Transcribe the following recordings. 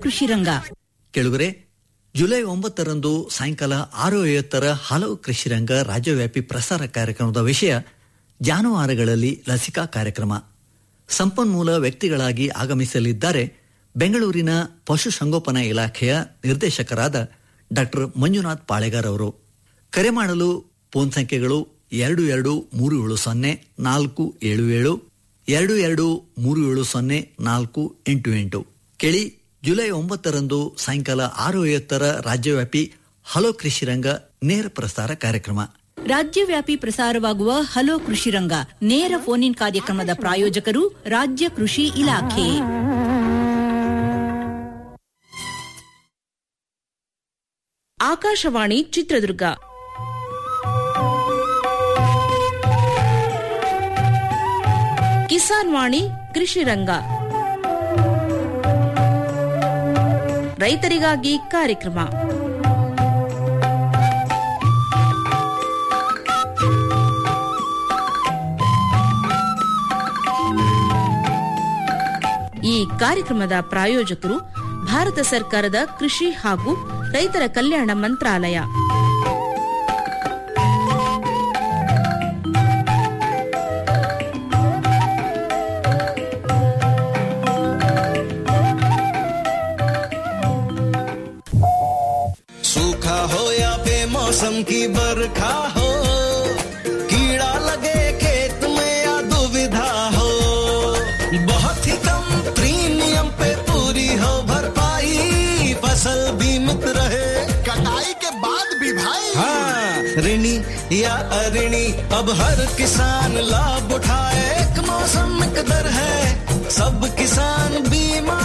ಕೃಷಿ ರಂಗ ಕೆಳಗರೆ ಜುಲೈ ಒಂಬತ್ತರಂದು ಸಾಯಂಕಾಲ ಆರು ಐವತ್ತರ ಹಲವು ಕೃಷಿರಂಗ ರಾಜ್ಯವ್ಯಾಪಿ ಪ್ರಸಾರ ಕಾರ್ಯಕ್ರಮದ ವಿಷಯ ಜಾನುವಾರುಗಳಲ್ಲಿ ಲಸಿಕಾ ಕಾರ್ಯಕ್ರಮ ಸಂಪನ್ಮೂಲ ವ್ಯಕ್ತಿಗಳಾಗಿ ಆಗಮಿಸಲಿದ್ದಾರೆ ಬೆಂಗಳೂರಿನ ಪಶುಸಂಗೋಪನಾ ಇಲಾಖೆಯ ನಿರ್ದೇಶಕರಾದ ಡಾಕ್ಟರ್ ಮಂಜುನಾಥ್ ಪಾಳೆಗಾರ್ ಅವರು ಕರೆ ಮಾಡಲು ಫೋನ್ ಸಂಖ್ಯೆಗಳು ಎರಡು ಎರಡು ಮೂರು ಏಳು ಸೊನ್ನೆ ನಾಲ್ಕು ಏಳು ಏಳು ಎರಡು ಎರಡು ಮೂರು ಏಳು ಸೊನ್ನೆ ನಾಲ್ಕು ಎಂಟು ಎಂಟು ಕೇಳಿ ಜುಲೈ ಒಂಬತ್ತರಂದು ಸಾಯಂಕಾಲ ಆರು ಐವತ್ತರ ರಾಜ್ಯವ್ಯಾಪಿ ಹಲೋ ಕೃಷಿರಂಗ ನೇರ ಪ್ರಸಾರ ಕಾರ್ಯಕ್ರಮ ರಾಜ್ಯವ್ಯಾಪಿ ಪ್ರಸಾರವಾಗುವ ಹಲೋ ಕೃಷಿ ರಂಗ ನೇರ ಫೋನ್ ಇನ್ ಕಾರ್ಯಕ್ರಮದ ಪ್ರಾಯೋಜಕರು ರಾಜ್ಯ ಕೃಷಿ ಇಲಾಖೆ ಆಕಾಶವಾಣಿ ಚಿತ್ರದುರ್ಗ ಕಿಸಾನ್ ವಾಣಿ ಕೃಷಿ ರಂಗ ರೈತರಿಗಾಗಿ ಕಾರ್ಯಕ್ರಮ ಈ ಕಾರ್ಯಕ್ರಮದ ಪ್ರಾಯೋಜಕರು ಭಾರತ ಸರ್ಕಾರದ ಕೃಷಿ ಹಾಗೂ ರೈತರ ಕಲ್ಯಾಣ ಮಂತ್ರಾಲಯ सूखा हो या बेमौसम की बरखा हो कीड़ा लगे खेत में या दुविधा हो बहुत ही कम प्रीमियम पे पूरी हो भरपाई फसल बीमित रहे कटाई के बाद भी भाई हाँ ऋणी या अऋणी अब हर किसान लाभ उठाए एक मौसम एक दर है सब किसान बीमा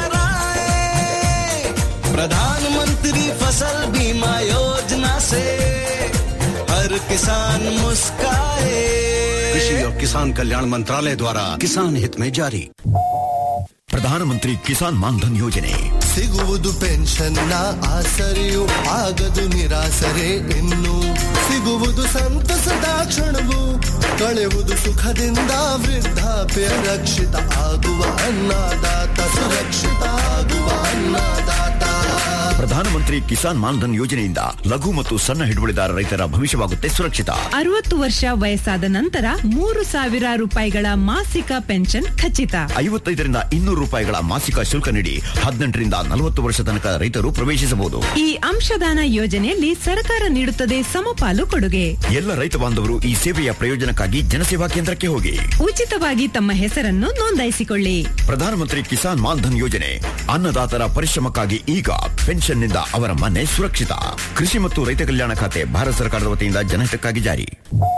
कराए प्रधानमंत्री फसल बीमा योजना से हर किसान मुस्काए कृषि और किसान कल्याण मंत्रालय द्वारा किसान हित में जारी ಪ್ರಧಾನಮಂತ್ರಿ ಕಿಸಾನ್ ಮಾನ್ಧನ್ ಯೋಜನೆ ಸಿಗುವುದು ಪೆನ್ಷನ್ನ ಆಸರೆಯು ಆಗದು ನಿರಾಸರೆ ಇನ್ನು ಸಿಗುವುದು ಸಂತಸದ ಕ್ಷಣವು ಕಳೆಯುವುದು ಸುಖದಿಂದ ವೃದ್ಧಾಪ್ಯ ರಕ್ಷಿತ ಆಗುವ ಅನ್ನದಾತ ಸುರಕ್ಷಿತ ಆಗುವ ಅನ್ನದಾತ ಪ್ರಧಾನಮಂತ್ರಿ ಕಿಸಾನ್ ಮಾನ್ಧನ್ ಯೋಜನೆಯಿಂದ ಲಘು ಮತ್ತು ಸಣ್ಣ ಹಿಡುವಳಿದಾರ ರೈತರ ಭವಿಷ್ಯವಾಗುತ್ತೆ ಸುರಕ್ಷಿತ ಅರವತ್ತು ವರ್ಷ ವಯಸ್ಸಾದ ನಂತರ ಮೂರು ಸಾವಿರ ರೂಪಾಯಿಗಳ ಮಾಸಿಕ ಪೆನ್ಷನ್ ಖಚಿತ ಐವತ್ತೈದರಿಂದ ಇನ್ನೂರು ರೂಪಾಯಿಗಳ ಮಾಸಿಕ ಶುಲ್ಕ ನೀಡಿ ಹದಿನೆಂಟರಿಂದ ನಲವತ್ತು ವರ್ಷ ತನಕ ರೈತರು ಪ್ರವೇಶಿಸಬಹುದು ಈ ಅಂಶದಾನ ಯೋಜನೆಯಲ್ಲಿ ಸರ್ಕಾರ ನೀಡುತ್ತದೆ ಸಮಪಾಲು ಕೊಡುಗೆ ಎಲ್ಲ ರೈತ ಬಾಂಧವರು ಈ ಸೇವೆಯ ಪ್ರಯೋಜನಕ್ಕಾಗಿ ಜನಸೇವಾ ಕೇಂದ್ರಕ್ಕೆ ಹೋಗಿ ಉಚಿತವಾಗಿ ತಮ್ಮ ಹೆಸರನ್ನು ನೋಂದಾಯಿಸಿಕೊಳ್ಳಿ ಪ್ರಧಾನಮಂತ್ರಿ ಕಿಸಾನ್ ಮಾನ್ಧನ್ ಯೋಜನೆ ಅನ್ನದಾತರ ಪರಿಶ್ರಮಕ್ಕಾಗಿ ಈಗ ಪೆನ್ಷನ್ನಿಂದ ಅವರ ಮನೆ ಸುರಕ್ಷಿತ ಕೃಷಿ ಮತ್ತು ರೈತ ಕಲ್ಯಾಣ ಖಾತೆ ಭಾರತ ಸರ್ಕಾರದ ವತಿಯಿಂದ ಜನಹಿತಕ್ಕಾಗಿ ಜಾರಿ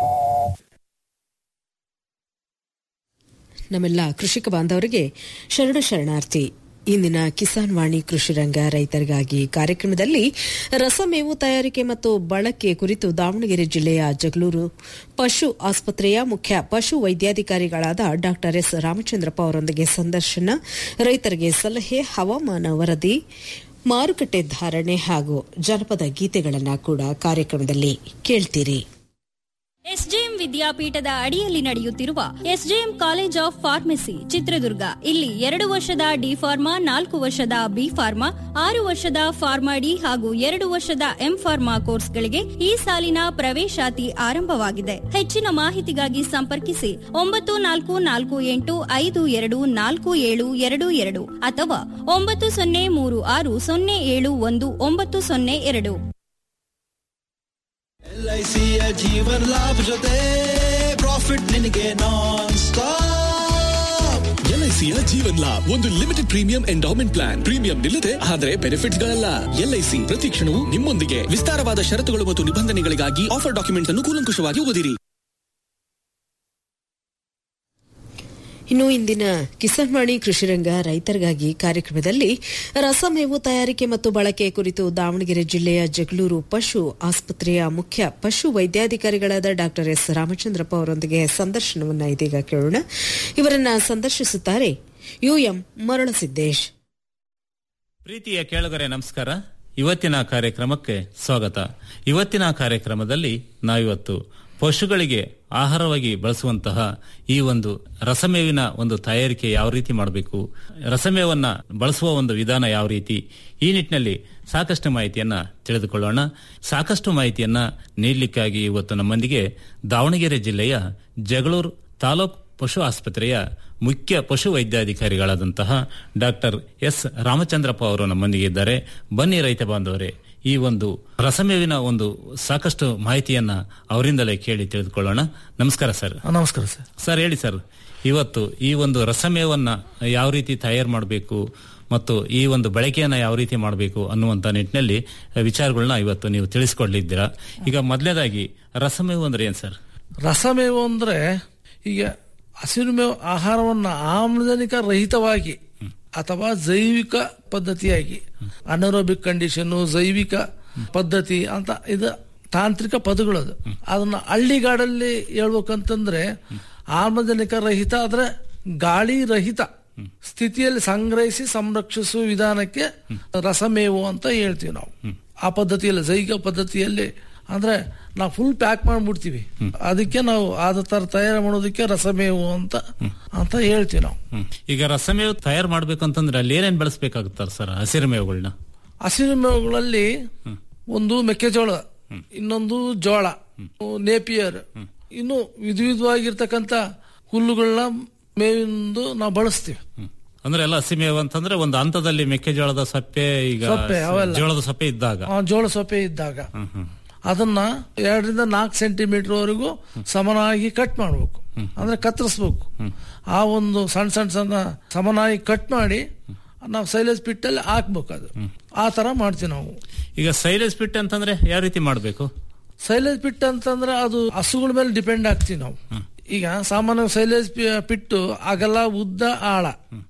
ನಮ್ಮೆಲ್ಲ ಕೃಷಿಕ ಬಾಂಧವರಿಗೆ ಶರಣ ಶರಣಾರ್ಥಿ ಇಂದಿನ ಕಿಸಾನ್ ವಾಣಿ ಕೃಷಿ ರಂಗ ರೈತರಿಗಾಗಿ ಕಾರ್ಯಕ್ರಮದಲ್ಲಿ ರಸಮೇವು ತಯಾರಿಕೆ ಮತ್ತು ಬಳಕೆ ಕುರಿತು ದಾವಣಗೆರೆ ಜಿಲ್ಲೆಯ ಜಗಳೂರು ಪಶು ಆಸ್ಪತ್ರೆಯ ಮುಖ್ಯ ಪಶು ವೈದ್ಯಾಧಿಕಾರಿಗಳಾದ ಡಾ ಎಸ್ ರಾಮಚಂದ್ರಪ್ಪ ಅವರೊಂದಿಗೆ ಸಂದರ್ಶನ ರೈತರಿಗೆ ಸಲಹೆ ಹವಾಮಾನ ವರದಿ ಮಾರುಕಟ್ಟೆ ಧಾರಣೆ ಹಾಗೂ ಜನಪದ ಗೀತೆಗಳನ್ನು ಕೂಡ ಕಾರ್ಯಕ್ರಮದಲ್ಲಿ ಕೇಳ್ತೀರಿ ಎಸ್ಜೆಎಂ ವಿದ್ಯಾಪೀಠದ ಅಡಿಯಲ್ಲಿ ನಡೆಯುತ್ತಿರುವ SJM college of pharmacy Chitradurga ಇಲ್ಲಿ ಎರಡು ವರ್ಷದ ಡಿ ಫಾರ್ಮಾ ನಾಲ್ಕು ವರ್ಷದ ಬಿ ಫಾರ್ಮಾ ಆರು ವರ್ಷದ ಫಾರ್ಮಾ ಡಿ ಹಾಗೂ ಎರಡು ವರ್ಷದ ಎಂ ಫಾರ್ಮಾ ಕೋರ್ಸ್ಗಳಿಗೆ ಈ ಸಾಲಿನ ಪ್ರವೇಶಾತಿ ಆರಂಭವಾಗಿದೆ ಹೆಚ್ಚಿನ ಮಾಹಿತಿಗಾಗಿ ಸಂಪರ್ಕಿಸಿ ಒಂಬತ್ತು ನಾಲ್ಕು ನಾಲ್ಕು ಎಂಟು ಐದು ಎರಡು ನಾಲ್ಕು ಏಳು ಎರಡು ಎರಡು ಅಥವಾ ಒಂಬತ್ತು ಸೊನ್ನೆ ಮೂರು ಆರು ಸೊನ್ನೆ ಏಳು ಒಂದು ಒಂಬತ್ತು ಸೊನ್ನೆ ಎರಡು ಎಲ್ಐಸಿಯ ಜೀವನ್ ಲಾಭ ಜೊತೆ ಪ್ರಾಫಿಟ್ ನಿನಗೆ ನಾನ್ ಸ್ಟಾಪ್ ಎಲ್ಐಸಿಯ ಜೀವನ್ ಲಾಭ್ ಒಂದು limited premium endowment plan premium ನಿಲ್ಲದೆ ಆದರೆ ಬೆನಿಫಿಟ್ಸ್ ಗಳಲ್ಲ ಎಲ್ಐಸಿ ಪ್ರತಿ ಕ್ಷಣವೂ ನಿಮ್ಮೊಂದಿಗೆ ವಿಸ್ತಾರವಾದ ಷರತ್ತುಗಳು ಮತ್ತು ನಿಬಂಧನೆಗಳಿಗಾಗಿ ಆಫರ್ ಡಾಕ್ಯುಮೆಂಟ್ಸ್ ಅನ್ನು ಕೂಲಂಕುಷವಾಗಿ ಓದಿರಿ ಇನ್ನು ಇಂದಿನ ಕಿಸಾನ್ ವಾಣಿ ಕೃಷಿರಂಗ ರೈತರಿಗಾಗಿ ಕಾರ್ಯಕ್ರಮದಲ್ಲಿ ರಸಮೇವು ತಯಾರಿಕೆ ಮತ್ತು ಬಳಕೆ ಕುರಿತು ದಾವಣಗೆರೆ ಜಿಲ್ಲೆಯ ಜಗಳೂರು ಪಶು ಆಸ್ಪತ್ರೆಯ ಮುಖ್ಯ ಪಶು ವೈದ್ಯಾಧಿಕಾರಿಗಳಾದ ಡಾ ಎಸ್ ರಾಮಚಂದ್ರಪ್ಪ ಅವರೊಂದಿಗೆ ಸಂದರ್ಶನವನ್ನು ಇದೀಗ ಕೇಳೋಣ ಇವರನ್ನ ಸಂದರ್ಶಿಸುತ್ತಾರೆ ಯುಎಂ ಮರಳಸಿದ್ದೇಶ್ ಪ್ರೀತಿಯ ಕೇಳುಗರೆ ನಮಸ್ಕಾರ ಇವತ್ತಿನ ಕಾರ್ಯಕ್ರಮಕ್ಕೆ ಸ್ವಾಗತ ಇವತ್ತಿನ ಕಾರ್ಯಕ್ರಮದಲ್ಲಿ ನಾವಿವತ್ತು ಪಶುಗಳಿಗೆ ಆಹಾರವಾಗಿ ಬಳಸುವಂತಹ ಈ ಒಂದು ರಸಮೇವಿನ ಒಂದು ತಯಾರಿಕೆ ಯಾವ ರೀತಿ ಮಾಡಬೇಕು ರಸಮೇವನ್ನ ಬಳಸುವ ಒಂದು ವಿಧಾನ ಯಾವ ರೀತಿ ಈ ನಿಟ್ಟಿನಲ್ಲಿ ಸಾಕಷ್ಟು ಮಾಹಿತಿಯನ್ನ ತಿಳಿದುಕೊಳ್ಳೋಣ ಸಾಕಷ್ಟು ಮಾಹಿತಿಯನ್ನ ನೀಡಲಿಕ್ಕಾಗಿ ಇವತ್ತು ನಮ್ಮೊಂದಿಗೆ ದಾವಣಗೆರೆ ಜಿಲ್ಲೆಯ ಜಗಳೂರು ತಾಲೂಕು ಪಶು ಆಸ್ಪತ್ರೆಯ ಮುಖ್ಯ ಪಶು ವೈದ್ಯಾಧಿಕಾರಿಗಳಾದಂತಹ ಡಾಕ್ಟರ್ ಎಸ್ ರಾಮಚಂದ್ರಪ್ಪ ಅವರು ನಮ್ಮೊಂದಿಗೆ ಇದ್ದಾರೆ ಬನ್ನಿ ರೈತ ಬಾಂಧವರೇ ಈ ಒಂದು ರಸಮೇವಿನ ಒಂದು ಸಾಕಷ್ಟು ಮಾಹಿತಿಯನ್ನ ಅವರಿಂದಲೇ ಕೇಳಿ ತಿಳಿದುಕೊಳ್ಳೋಣ ನಮಸ್ಕಾರ ಸರ್ ನಮಸ್ಕಾರ ಸರ್ ಸರ್ ಹೇಳಿ ಸರ್ ಇವತ್ತು ಈ ಒಂದು ರಸಮೇವನ್ನ ಯಾವ ರೀತಿ ತಯಾರು ಮಾಡಬೇಕು ಮತ್ತು ಈ ಒಂದು ಬಳಕೆಯನ್ನ ಯಾವ ರೀತಿ ಮಾಡಬೇಕು ಅನ್ನುವಂತ ನಿಟ್ಟಿನಲ್ಲಿ ವಿಚಾರಗಳನ್ನ ಇವತ್ತು ನೀವು ತಿಳಿಸ್ಕೊಡ್ಲಿದ್ದೀರಾ ಈಗ ಮೊದಲನೇದಾಗಿ ರಸಮೇವು ಅಂದ್ರೆ ಏನ್ ಸರ್ ರಸಮೇವು ಅಂದ್ರೆ ಈಗ ಹಸಿರು ಮೇವು ಆಹಾರವನ್ನ ಆಮ್ಲಜನಕ ರಹಿತವಾಗಿ ಅಥವಾ ಜೈವಿಕ ಪದ್ಧತಿಯಾಗಿ ಅನರೋಬಿಕ್ ಕಂಡೀಷನ್ ಜೈವಿಕ ಪದ್ಧತಿ ಅಂತ ಇದು ತಾಂತ್ರಿಕ ಪದಗಳದು ಅದನ್ನ ಹಳ್ಳಿಗಾಡಲ್ಲಿ ಹೇಳ್ಬೇಕಂತಂದ್ರೆ ಆಮ್ಲಜನಕ ರಹಿತ ಆದ್ರೆ ಗಾಳಿ ರಹಿತ ಸ್ಥಿತಿಯಲ್ಲಿ ಸಂಗ್ರಹಿಸಿ ಸಂರಕ್ಷಿಸುವ ವಿಧಾನಕ್ಕೆ ರಸಮೇವು ಅಂತ ಹೇಳ್ತೀವಿ ನಾವು ಆ ಪದ್ಧತಿಯಲ್ಲಿ ಜೈವಿಕ ಪದ್ಧತಿಯಲ್ಲಿ ಅಂದ್ರೆ ನಾವು ಫುಲ್ ಪ್ಯಾಕ್ ಮಾಡ್ಬಿಡ್ತೀವಿ ಅದಕ್ಕೆ ನಾವು ಆದ ತರ ತಯಾರು ಮಾಡೋದಕ್ಕೆ ರಸಮೇವು ಅಂತ ಅಂತ ಹೇಳ್ತೀವಿ ನಾವು ಈಗ ರಸಮೇವು ತಯಾರು ಮಾಡ್ಬೇಕು ಅಂತಂದ್ರೆ ಅಲ್ಲಿ ಏನೇನ್ ಬಳಸಬೇಕಾಗುತ್ತಾರೆ ಸರ್ ಹಸಿರು ಮೇವುಗಳನ್ನ ಹಸಿರು ಮೇವುಗಳಲ್ಲಿ ಒಂದು ಮೆಕ್ಕೆಜೋಳ ಇನ್ನೊಂದು ಜೋಳ ನೇಪಿಯರ್ ಇನ್ನು ವಿಧ ವಿಧವಾಗಿರ್ತಕ್ಕಂಥ ಹುಲ್ಲುಗಳನ್ನ ಮೇವಿಂದು ನಾವು ಬಳಸ್ತೀವಿ ಅಂದ್ರೆ ಎಲ್ಲ ಹಸಿ ಮೇವು ಅಂತಂದ್ರೆ ಒಂದು ಹಂತದಲ್ಲಿ ಮೆಕ್ಕೆಜೋಳದ ಸಪ್ಪೆ ಈಗ ಸೊಪ್ಪೆ, ಅವೆಲ್ಲ. ಜೋಳದ ಸೊಪ್ಪೆ ಇದ್ದಾಗ ಆ, ಜೋಳ ಸೊಪ್ಪೆ ಇದ್ದಾಗ ಅದನ್ನ ಎರಡರಿಂದ ನಾಲ್ಕು ಸೆಂಟಿಮೀಟರ್ ವರೆಗೂ ಸಮನಾಗಿ ಕಟ್ ಮಾಡಬೇಕು ಅಂದ್ರೆ ಕತ್ತರಿಸ್ಬೇಕು ಆ ಒಂದು ಸಣ್ಣ ಸಣ್ಣ ಸಣ್ಣ ಸಮನಾಗಿ ಕಟ್ ಮಾಡಿ ನಾವು ಸೈಲೇಜ್ ಪಿಟ್ಟಲ್ಲಿ ಹಾಕ್ಬೇಕು ಅದು ಆ ತರ ಮಾಡ್ತೀವಿ ನಾವು ಈಗ ಸೈಲೇಜ್ ಪಿಟ್ ಅಂತಂದ್ರೆ ಯಾವ ರೀತಿ ಮಾಡಬೇಕು ಸೈಲೇಜ್ ಪಿಟ್ ಅಂತಂದ್ರೆ ಅದು ಹಸುಗಳ ಮೇಲೆ ಡಿಪೆಂಡ್ ಆಗ್ತೀವಿ ನಾವು ಈಗ ಸಾಮಾನ್ಯ ಸೈಲೇಜ್ ಪಿ- ಪಿಟ್ಟು ಅಗಲ ಉದ್ದ ಆಳ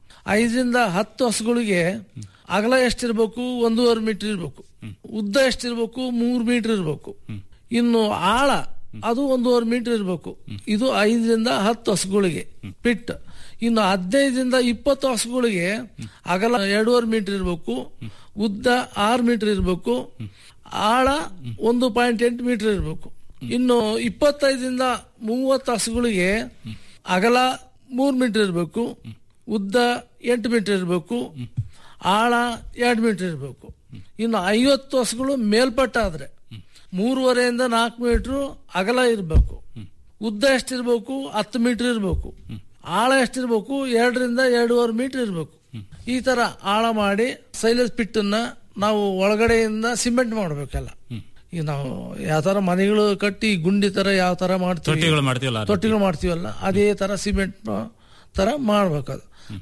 ಐದರಿಂದ ಹತ್ತು ಹಸುಗಳಿಗೆ ಅಗಲ ಎಷ್ಟಿರ್ಬೇಕು ಒಂದೂವರೆ ಮೀಟರ್ ಇರ್ಬೇಕು ಉದ್ದ ಎಷ್ಟಿರ್ಬೇಕು ಮೂರ್ ಮೀಟರ್ ಇರ್ಬೇಕು ಇನ್ನು ಆಳ ಅದು ಒಂದೂವರೆ ಮೀಟರ್ ಇರ್ಬೇಕು ಇದು ಐದರಿಂದ ಹತ್ತು ಹಸುಗಳಿಗೆ ಪಿಟ್ ಇನ್ನು ಹದಿನೈದರಿಂದ ಇಪ್ಪತ್ತು ಹಸುಗಳಿಗೆ ಅಗಲ ಎರಡೂವರೆ ಮೀಟರ್ ಇರ್ಬೇಕು ಉದ್ದ ಆರು ಮೀಟರ್ ಇರ್ಬೇಕು ಆಳ ಒಂದು ಪಾಯಿಂಟ್ ಎಂಟು ಮೀಟರ್ ಇರಬೇಕು ಇನ್ನು ಇಪ್ಪತ್ತೈದರಿಂದ ಮೂವತ್ತು ಹಸುಗಳಿಗೆ ಅಗಲ ಮೂರ್ ಮೀಟರ್ ಇರಬೇಕು ಉದ್ದ ಎಂಟು ಮೀಟರ್ ಇರಬೇಕು ಆಳ ಎರಡು ಮೀಟರ್ ಇರಬೇಕು ಇನ್ನು ಐವತ್ತು ಹಸುಗಳು ಮೇಲ್ಪಟ್ಟ ಆದ್ರೆ ಮೂರುವರೆಯಿಂದ ನಾಲ್ಕು ಮೀಟರ್ ಅಗಲ ಇರಬೇಕು ಉದ್ದ ಎಷ್ಟಿರ್ಬೇಕು ಹತ್ತು ಮೀಟರ್ ಇರಬೇಕು ಆಳ ಎಷ್ಟಿರ್ಬೇಕು ಎರಡರಿಂದ ಎರಡೂವರೆ ಮೀಟರ್ ಇರಬೇಕು ಈ ತರ ಆಳ ಮಾಡಿ ಸೈಲೇಜ್ ಪಿಟ್ಟನ್ನ ನಾವು ಒಳಗಡೆಯಿಂದ ಸಿಮೆಂಟ್ ಮಾಡ್ಬೇಕಲ್ಲ ಈಗ ನಾವು ಯಾವ ತರ ಮನೆಗಳು ಕಟ್ಟಿ ಗುಂಡಿ ತರ ಯಾವ ತರ ಮಾಡ್ತೀವಿ ತೊಟ್ಟಿಗಳು ಮಾಡ್ತೀವಲ್ಲ ಆ ರೀತಿ. ತೊಟ್ಟಿಗಳು ಮಾಡ್ತೀವಲ್ಲ ಅದೇ ತರ ಸಿಮೆಂಟ್ ತರ ಮಾಡ್ಬೇಕದು